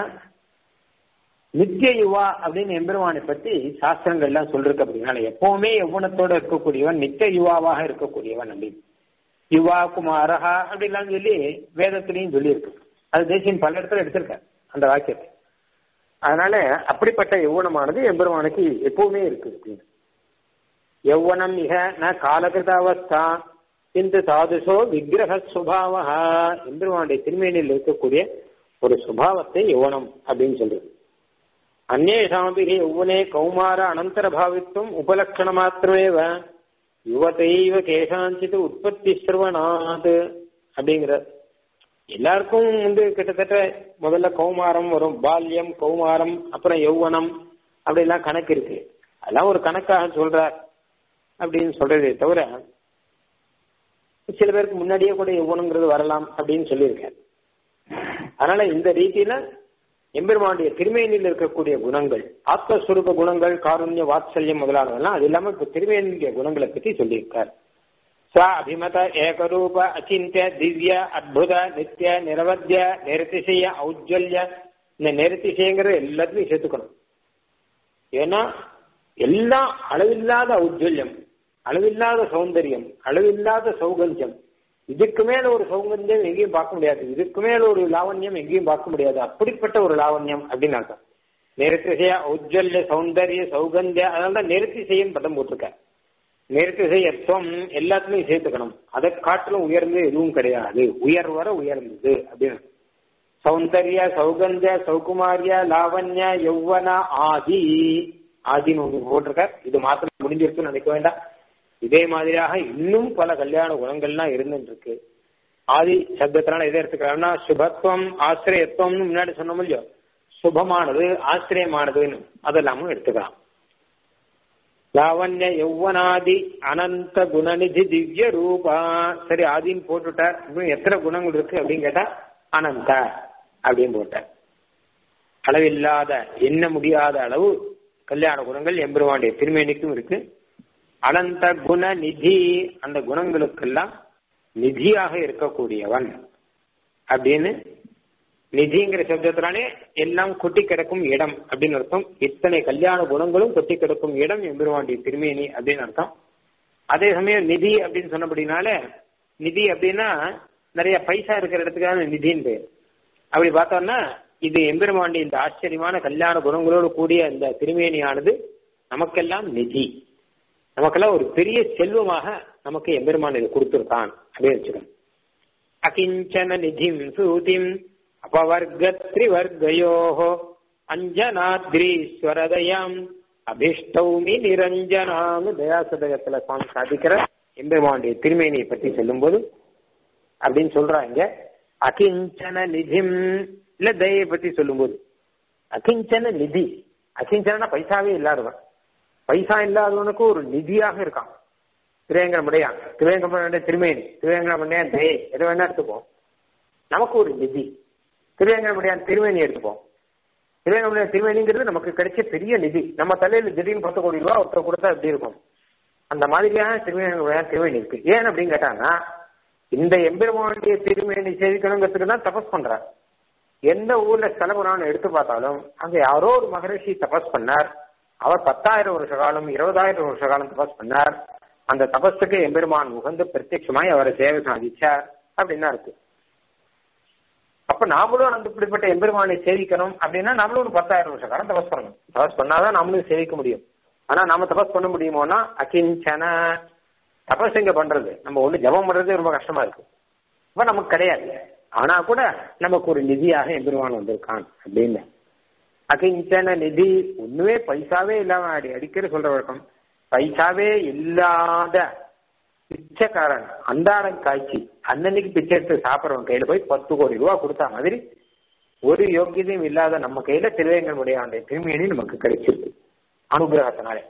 நித்திய யுவா அப்படின்னு எம்பெருமானை பத்தி சாஸ்திரங்கள் எல்லாம் சொல்லிருக்கு அப்படின்னால எப்பவுமே யௌவனத்தோட இருக்கக்கூடியவன் நித்திய யுவாவாக இருக்கக்கூடியவன் அப்படின்னு யுவா குமாரஹா அப்படிலாம் சொல்லி வேதத்திலையும் சொல்லியிருக்கு அது தேசியன் பல இடத்துல எடுத்திருக்காரு அந்த வாக்கியத்தை அதனால அப்படிப்பட்ட யௌவனமானது எம்பெருமானுக்கு எப்பவுமே இருக்கு அப்படின்னு யௌவனம் மிக ந காலகிருத அவஸ்தா இந்த சாதுசோ விக்கிரக சுபாவா எம்பெருமானுடைய திருமேனியில் இருக்கக்கூடிய ஒரு சுபாவத்தை யௌவனம் அப்படின்னு சொல்றது அந்நேஷாமபி யௌவனே கௌமார அனந்தர பாவித்துவம் உபலட்சண மாத்திரமேவ யுவத்தைவ கேசாஞ்சித் உற்பத்தி சிறுவனாத் அப்படிங்கிற எல்லாருக்கும் வந்து கிட்டத்தட்ட முதல்ல கௌமாரம் வரும் பால்யம் கௌமாரம் அப்புறம் யௌவனம் அப்படிலாம் கணக்கு இருக்கு அதெல்லாம் ஒரு கணக்காக சொல்றார் அப்படின்னு சொல்றதே தவிர சில பேருக்கு முன்னாடியே கூட யௌவனங்கிறது வரலாம் அப்படின்னு சொல்லியிருக்காரு அதனால இந்த ரீதியில எம்பெருமானுடைய திருமேனியில் இருக்கக்கூடிய குணங்கள் ஆத்மஸ்வரூப குணங்கள் காருண்ய வாத்சல்யம் முதலானதெல்லாம் அது இல்லாம இப்ப திருமேனிய குணங்களை பத்தி சொல்லியிருக்கார் ச அபிமத ஏகரூப அச்சிந்திய திவ்ய அத்புத நித்திய நிரவத்திய நிறதிசய ஔஜ்வல்ய இந்த நிறதிசயங்கிறது எல்லாத்தையும் சேர்த்துக்கணும் ஏன்னா எல்லாம் அளவில்லாத ஔஜ்வல்யம் அளவில்லாத சௌந்தரியம் அளவில்லாத சௌகந்தியம் இதுக்கு மேல ஒரு சௌகந்தியம் எங்கேயும் பார்க்க முடியாது இதுக்கு மேல ஒரு லாவண்யம் எங்கேயும் பார்க்க முடியாது அப்படிப்பட்ட ஒரு லாவண்யம் அப்படின்னு அர்த்தம் நிறத்திசைய ஔஜ்வல்ய சௌந்தரிய சௌகந்திய அதனால தான் நிறத்திசையம் பட்டம் போட்டிருக்கேன் நிறத்திசையத்துவம் எல்லாத்துலயும் சேர்த்துக்கணும் அதை காட்டிலும் உயர்ந்து எதுவும் கிடையாது உயர்வர உயர்ந்தது அப்படின்னு சௌந்தர்ய சௌகந்திய சௌகுமாரிய லாவண்ய யௌவன ஆதி ஆதின்னு ஒன்று போட்டிருக்கார் இது மாத்திரம் முடிஞ்சிருக்குன்னு நினைக்க வேண்டாம் இதே மாதிரியாக இன்னும் பல கல்யாண குணங்கள்லாம் இருந்துட்டு இருக்கு ஆதி சப்தத்தினால எதை எடுத்துக்கிறாங்கன்னா சுபத்துவம் ஆசிரியத்துவம்னு முன்னாடி சொன்னோம் இல்லையோ சுபமானது ஆசிரியமானதுன்னு அதெல்லாமும் எடுத்துக்கலாம் லாவண்ய யௌவனாதி அனந்த குணநிதி திவ்ய ரூபா சரி ஆதின்னு போட்டுட்டார் இன்னும் எத்தனை குணங்கள் இருக்கு அப்படின்னு கேட்டா அனந்த அப்படின்னு போட்டார் அளவில்லாத எண்ண முடியாத அளவு கல்யாண குணங்கள் எம்பெருமானுடைய திருமேனிக்கும் இருக்கு அனந்த குண நிதி அந்த குணங்களுக்கெல்லாம் நிதியாக இருக்கக்கூடியவன் அப்படின்னு நிதிங்கிற சப்தத்தினாலே எல்லாம் கொட்டி கிடக்கும் இடம் அப்படின்னு அர்த்தம் இத்தனை கல்யாண குணங்களும் கொட்டி கிடக்கும் இடம் எம்பெருமாண்டி திருமேனி அப்படின்னு அர்த்தம் அதே சமயம் நிதி அப்படின்னு சொன்னபடினால நிதி அப்படின்னா நிறைய பைசா இருக்கிற இடத்துக்கான நிதின்னு பேர் அப்படி பார்த்தோம்னா இது எம்பெருமாண்டி இந்த ஆச்சரியமான கல்யாண குணங்களோடு கூடிய இந்த திருமேனியானது நமக்கெல்லாம் நிதி நமக்கெல்லாம் ஒரு பெரிய செல்வமாக நமக்கு எம்பெருமான் இது கொடுத்துருக்கான் அப்படின்னு வச்சுக்கணும் அகிஞ்சன நிதிம் சூதிம் அபவர்க திரிவர்கயோஹோ அஞ்சனாத்ரீஸ்வரதயம் அபிஷ்டௌமி நிரஞ்சனான்னு தயாசதகத்துல சுவாமி சாதிக்கிற எம்பெருமானுடைய திருமேனியை பத்தி சொல்லும்போது அப்படின்னு சொல்றாங்க அகிஞ்சன நிதிம் இல்ல தயை பத்தி சொல்லும்போது அகிஞ்சன நிதி அகிஞ்சனா பைசாவே இல்லாதவன் பைசா இல்லாதவனுக்கு ஒரு நிதியாக இருக்கான் திருவேங்கடமுடையான் திருவேங்கடமுடைய திருமேனி திருவேங்கடமுடையான் தயை எதை வேணா எடுத்துப்போம் நமக்கு ஒரு நிதி திருவேங்கடமுடையான் திருமேனி எடுத்துப்போம் திருவேங்கடமுடைய திருமேனிங்கிறது நமக்கு கிடைச்ச பெரிய நிதி நம்ம தலையில திடீர்னு பத்து கோடி ரூபா ஒருத்தர் கொடுத்தா எப்படி இருக்கும் அந்த மாதிரியான திருவேங்கடமுடையான் திருமேனி இருக்கு ஏன் அப்படின்னு கேட்டாங்கன்னா இந்த எம்பெருமானுடைய திருமேனி சேவிக்கணுங்கிறதுக்கு தான் தபஸ் பண்றார் எந்த ஊர்ல ஸ்தலபுராணம் எடுத்து பார்த்தாலும் அங்க யாரோ ஒரு மகரிஷி தபஸ் பண்ணார் அவர் பத்தாயிரம் வருஷ காலம் இருபதாயிரம் வருஷ காலம் தபஸ் பண்ணார் அந்த தபஸுக்கு எம்பெருமான் உகந்து பிரத்யட்சமாய் அவரை சேவை சாதிச்சார் அப்படின்னா இருக்கு அப்ப நாமளும் அந்த இப்படிப்பட்ட எம்பெருமானை சேவிக்கணும் அப்படின்னா நம்மளும் ஒரு பத்தாயிரம் வருஷ காலம் தபஸ் பண்ணணும் தபஸ் பண்ணாதான் நம்மளும் சேவிக்க முடியும் ஆனா நாம தபஸ் பண்ண முடியுமோனா அகிஞ்சன தபஸ் எங்க பண்றது நம்ம ஒண்ணு ஜபம் பண்றதே ரொம்ப கஷ்டமா இருக்கு இப்ப நமக்கு கிடையாது ஆனா கூட நமக்கு ஒரு நிதியாக எம்பெருமான் வந்திருக்கான் அப்படின்னு அகிஞ்சன நிதி ஒண்ணுமே பைசாவே இல்லாம அடி அடிக்கடி சொல்ற வழக்கம் பைசாவே இல்லாத பிச்சைக்காரன் அந்தாடம் காய்ச்சி அன்னன்னைக்கு பிச்சை எடுத்து சாப்பிட்றவன் கையில போய் பத்து கோடி ரூபா கொடுத்தா மாதிரி ஒரு யோக்கியதையும் இல்லாத நம்ம கையில திருவேங்கனுடைய அந்த திருமேனி நமக்கு கிடைச்சிருக்கு அனுகிரகத்தினாலே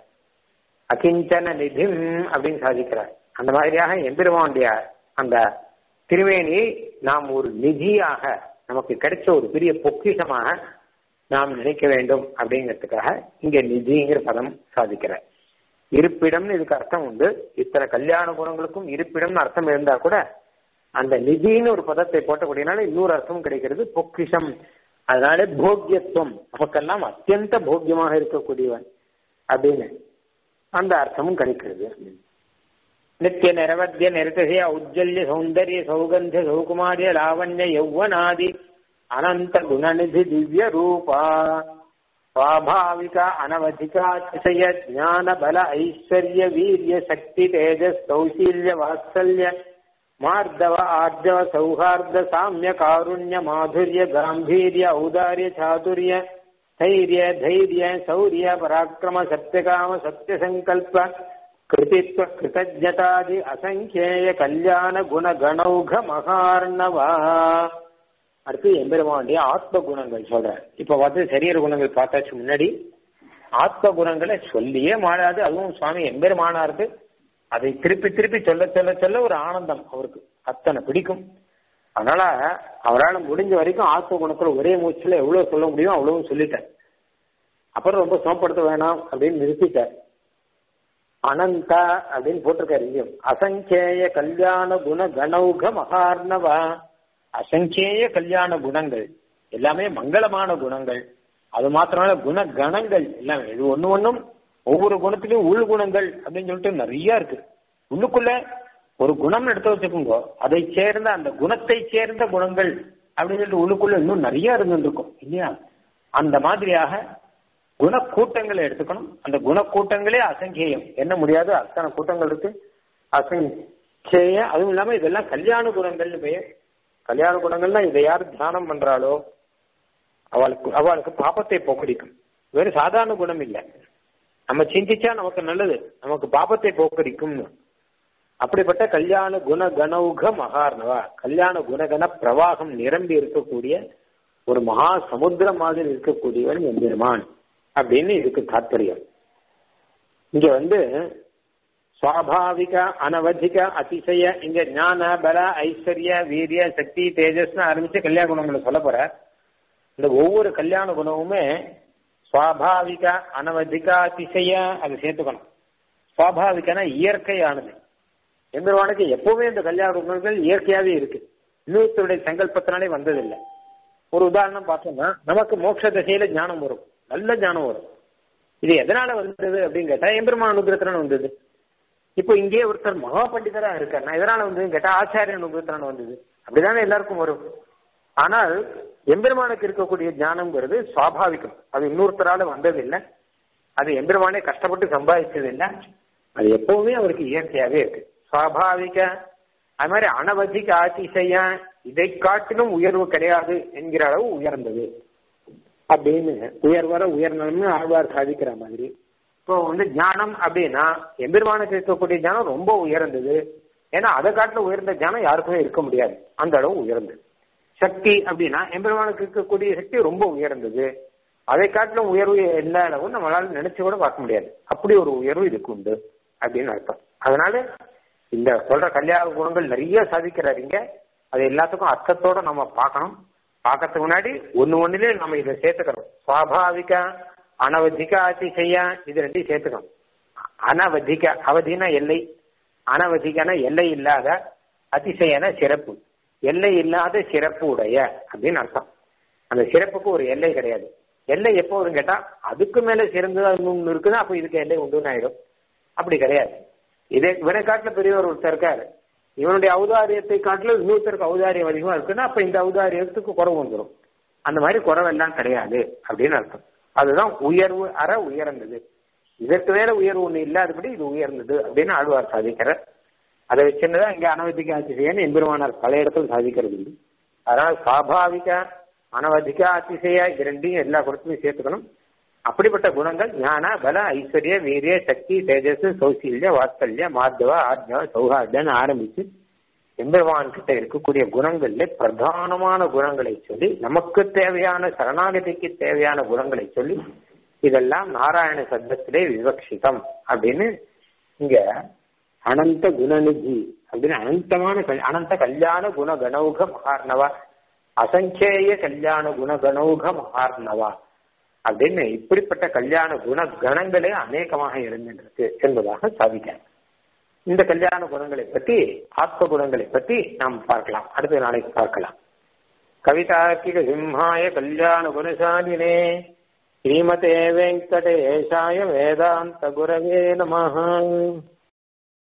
அகிஞ்சன நிதிம் அப்படின்னு சாதிக்கிறார் அந்த மாதிரியாக எம்பெருமானுடைய அந்த திருவேணியை நாம் ஒரு நிதியாக நமக்கு கிடைச்ச ஒரு பெரிய பொக்கிஷமாக நாம் நினைக்க வேண்டும் அப்படிங்கிறதுக்காக இங்க நிதிங்கிற பதம் சாதிக்கிறார் இருப்பிடம்னு இதுக்கு அர்த்தம் உண்டு இத்தனை கல்யாண குணங்களுக்கும் இருப்பிடம்னு அர்த்தம் இருந்தா கூட அந்த நிதின்னு ஒரு பதத்தை போட்டக்கூடியனால இன்னொரு அர்த்தம் கிடைக்கிறது பொக்கிஷம் அதனால போக்கியத்துவம் நமக்கெல்லாம் அத்தியந்த போக்கியமாக இருக்கக்கூடியவன் அப்படின்னு அந்த அர்த்தமும் கிடைக்கிறது நித்திய நிரவத்திய நிறுத்தசிய ஔஜல்ய சௌந்தரிய சௌகந்திய சௌகுமாரிய லாவண்ய யௌவனாதி அனந்த குணநிதி திவ்ய ரூபா ஸ்வாபாவிக அனவதிகாதிசய ஞான பல ஐஸ்வர்ய வீரிய சக்தி தேஜஸ் சௌசீல்ய வாத்சல்ய மார்தவ ஆர்ஜவ சௌஹார்த சாமிய காருண்ய மாதுரிய காம்பீரிய ஔதாரிய சாதுரிய स्थैर्य धैर्य शौर्य पराक्रम सत्यकाम सत्य संकल्प कृतित्व कृतज्ञतादि असंख्येय கல்யாண குண கணௌக மகார்ணவா அடுத்து எம்பெருமானுடைய ஆத்ம குணங்கள் சொல்ற இப்ப பார்த்து சரீர குணங்கள் பார்த்தாச்சு முன்னாடி ஆத்ம குணங்களை சொல்லியே மாறாது அதுவும் சுவாமி எம்பெருமானாருக்கு அதை திருப்பி திருப்பி சொல்ல சொல்ல சொல்ல ஒரு ஆனந்தம் அவருக்கு அத்தனை பிடிக்கும் அதனால அவரால் முடிஞ்ச வரைக்கும் ஆத்ம குணத்துல ஒரே மூச்சுல எவ்வளவு சொல்ல முடியும் அவ்வளவு சொல்லிட்டார் அப்புறம் ரொம்ப சோப்படுத்த வேணாம் அப்படின்னு நிறுத்திட்டார் அனந்தா அப்படின்னு போட்டிருக்காரு இங்கேயும் அசங்கேய கல்யாண குண கணௌக மகார்ணவா அசங்கேய கல்யாண குணங்கள் எல்லாமே மங்களமான குணங்கள் அது மாத்திரமல்ல குண கணங்கள் எல்லாமே இது ஒண்ணு ஒண்ணும் ஒவ்வொரு குணத்திலையும் உள் குணங்கள் அப்படின்னு சொல்லிட்டு நிறைய இருக்கு உள்ளுக்குள்ள ஒரு குணம் எடுத்து வச்சுக்கோங்க அதை சேர்ந்த அந்த குணத்தை சேர்ந்த குணங்கள் அப்படின்னு சொல்லிட்டு உள்ளுக்குள்ள இன்னும் நிறைய இருந்துருக்கும் இல்லையா அந்த மாதிரியாக குணக்கூட்டங்களை எடுத்துக்கணும் அந்த குணக்கூட்டங்களே அசங்கேயம் என்ன முடியாது அத்தனை கூட்டங்கள் இருக்கு அசங்கேய அதுவும் இல்லாம இதெல்லாம் கல்யாண குணங்கள்னு பெயர் கல்யாண குணங்கள்னா இதை யார் தியானம் பண்றாளோ அவளுக்கு அவளுக்கு பாப்பத்தை போக்கடிக்கும் வெறும் சாதாரண குணம் இல்லை நம்ம சிந்திச்சா நமக்கு நல்லது நமக்கு பாபத்தை போக்கடிக்கும்னு அப்படிப்பட்ட கல்யாண குண கணௌக மகார்ணவா கல்யாண குணகண பிரவாகம் நிரம்பி இருக்கக்கூடிய ஒரு மகா சமுத்திரம் மாதிரி இருக்கக்கூடியவன் எம்பெருமான் அப்படின்னு இதுக்கு தாற்பயம் இங்க வந்து சுவாபாவிக அனவதிக அதிசய இங்க ஞான பல ஐஸ்வர்ய வீரிய சக்தி தேஜஸ்னு ஆரம்பிச்சு கல்யாண குணங்களை சொல்ல போற இந்த ஒவ்வொரு கல்யாண குணமுமே சுவாபாவிக அனவதிக அதிசய அதை சேர்த்துக்கணும் சுவாபாவிகனா இயற்கையானது எம்பெருமானுக்கு எப்பவுமே இந்த கல்யாண குணங்கள் இயற்கையாவே இருக்கு இன்னொருத்தருடைய சங்கல்பத்தினாலே வந்ததில்லை ஒரு உதாரணம் பார்த்தோம்னா நமக்கு மோட்ச திசையில ஞானம் வரும் நல்ல ஞானம் வரும் இது எதனால வந்தது அப்படின்னு கேட்டா எம்பெருமான் அனுகிரகத்தினால வந்தது இப்போ இங்கே ஒருத்தர் மகா பண்டிதரா இருக்கார் நான் எதனால வந்ததுன்னு கேட்டா ஆச்சாரிய அனுகிரகத்தினால வந்தது அப்படிதானே எல்லாருக்கும் வரும் ஆனால் எம்பெருமானுக்கு இருக்கக்கூடிய ஞானம்ங்கிறது சுவாபாவிகம் அது இன்னொருத்தரால வந்ததில்லை அது எம்பெருமானே கஷ்டப்பட்டு சம்பாதிச்சது இல்லை அது எப்பவுமே அவருக்கு இயற்கையாவே இருக்கு சுவாபாவிக அது மாதிரி அனவதிக அதிசய இதை காட்டிலும் உயர்வு கிடையாது என்கிற அளவு உயர்ந்தது அப்படின்னு உயர்வர உயர்ந்ததுன்னு ஆழ்வார் சாதிக்கிற மாதிரி இப்போ வந்து ஞானம் அப்படின்னா எம்பெருமானுக்கு இருக்கக்கூடிய ஞானம் ரொம்ப உயர்ந்தது ஏன்னா அதை காட்டிலும் உயர்ந்த ஞானம் யாருக்குமே இருக்க முடியாது அந்த அளவு உயர்ந்தது சக்தி அப்படின்னா எம்பெருமானுக்கு இருக்கக்கூடிய சக்தி ரொம்ப உயர்ந்தது அதை காட்டிலும் உயர்வு எல்லா அளவும் நம்மளால நினைச்சு கூட பார்க்க முடியாது அப்படி ஒரு உயர்வு இதுக்கு உண்டு அப்படின்னு அர்த்தம் அதனால இந்த சொல்ற கல்யாண குணங்கள் நிறைய சாதிக்கிறாருங்க அது எல்லாத்துக்கும் அர்த்தத்தோட நம்ம பார்க்கணும் பார்க்கறதுக்கு முன்னாடி ஒன்னு ஒண்ணுலயே நம்ம இதை சேர்த்துக்கணும் சுவாபாவிக அனவதிக அதிசய இது ரெண்டையும் சேர்த்துக்கணும் அனவதிக அவதினா எல்லை அனவதிகனா எல்லை இல்லாத அதிசயன சிறப்பு எல்லை இல்லாத சிறப்பு உடைய அப்படின்னு அர்த்தம் அந்த சிறப்புக்கு ஒரு எல்லை கிடையாது எல்லை எப்போ வரும் கேட்டா அதுக்கு மேல சிறந்தது ஒன்று இருக்குன்னா அப்போ இதுக்கு எல்லை உண்டுன்னு ஆயிடும் அப்படி கிடையாது இதே இவனை காட்டுல பெரியவர் ஒருத்தர் இருக்காரு இவனுடைய ஔதாரியத்தை காட்டிலும் இன்னொருத்தருக்கு ஔதாரியம் அதிகமா இருக்குன்னா அப்ப இந்த ஔதாரியத்துக்கு குறவு வந்துடும் அந்த மாதிரி குறவெல்லாம் கிடையாது அப்படின்னு அர்த்தம் அதுதான் உயர்வு அற உயர்ந்தது இதற்கு மேல உயர்வு ஒண்ணு இல்லாதபடி இது உயர்ந்தது அப்படின்னு ஆழ்வார் சாதிக்கிறார் அதை வச்சுதான் இங்க அனவதிக அதிசயன்னு எம்பெருமானார் பல இடத்துல சாதிக்கிறது இல்லை அதனால சுவாபாவிக அனவதிக அதிசய இது ரெண்டையும் எல்லா குணத்தையும் சேர்த்துக்கணும் அப்படிப்பட்ட குணங்கள் ஞான பல ஐஸ்வர்ய வீரிய சக்தி தேஜஸ் சௌசீல்ய வாத்சல்ய மாத்தவ ஆத்ம சௌஹார்தன்னு ஆரம்பிச்சு எம்பெருமான் கிட்ட இருக்கக்கூடிய குணங்கள்ல பிரதானமான குணங்களை சொல்லி நமக்கு தேவையான சரணாகதிக்கு தேவையான குணங்களை சொல்லி இதெல்லாம் நாராயண சப்தத்திலே விவக்ஷிதம் அப்படின்னு இங்க அனந்த குணநிதி அப்படின்னு அனந்தமான கல்- அனந்த கல்யாண குண கணௌக மகார்ணவா அசங்கேய கல்யாண குண கணௌக மகார்ணவா அப்படின்னு இப்படிப்பட்ட கல்யாண குண கணங்களே அநேகமாக இருந்திருக்கு என்பதாக சாதிக்கிறார் இந்த கல்யாண குணங்களை பற்றி ஆத்ம குணங்களை பற்றி நாம் பார்க்கலாம் அடுத்த நாளைக்கு பார்க்கலாம் கவிதார்க்கிக சிம்ஹாய கல்யாண குணசாலினே ஸ்ரீமதே வெங்கடேஷாய வேதாந்த குரவே நமஹ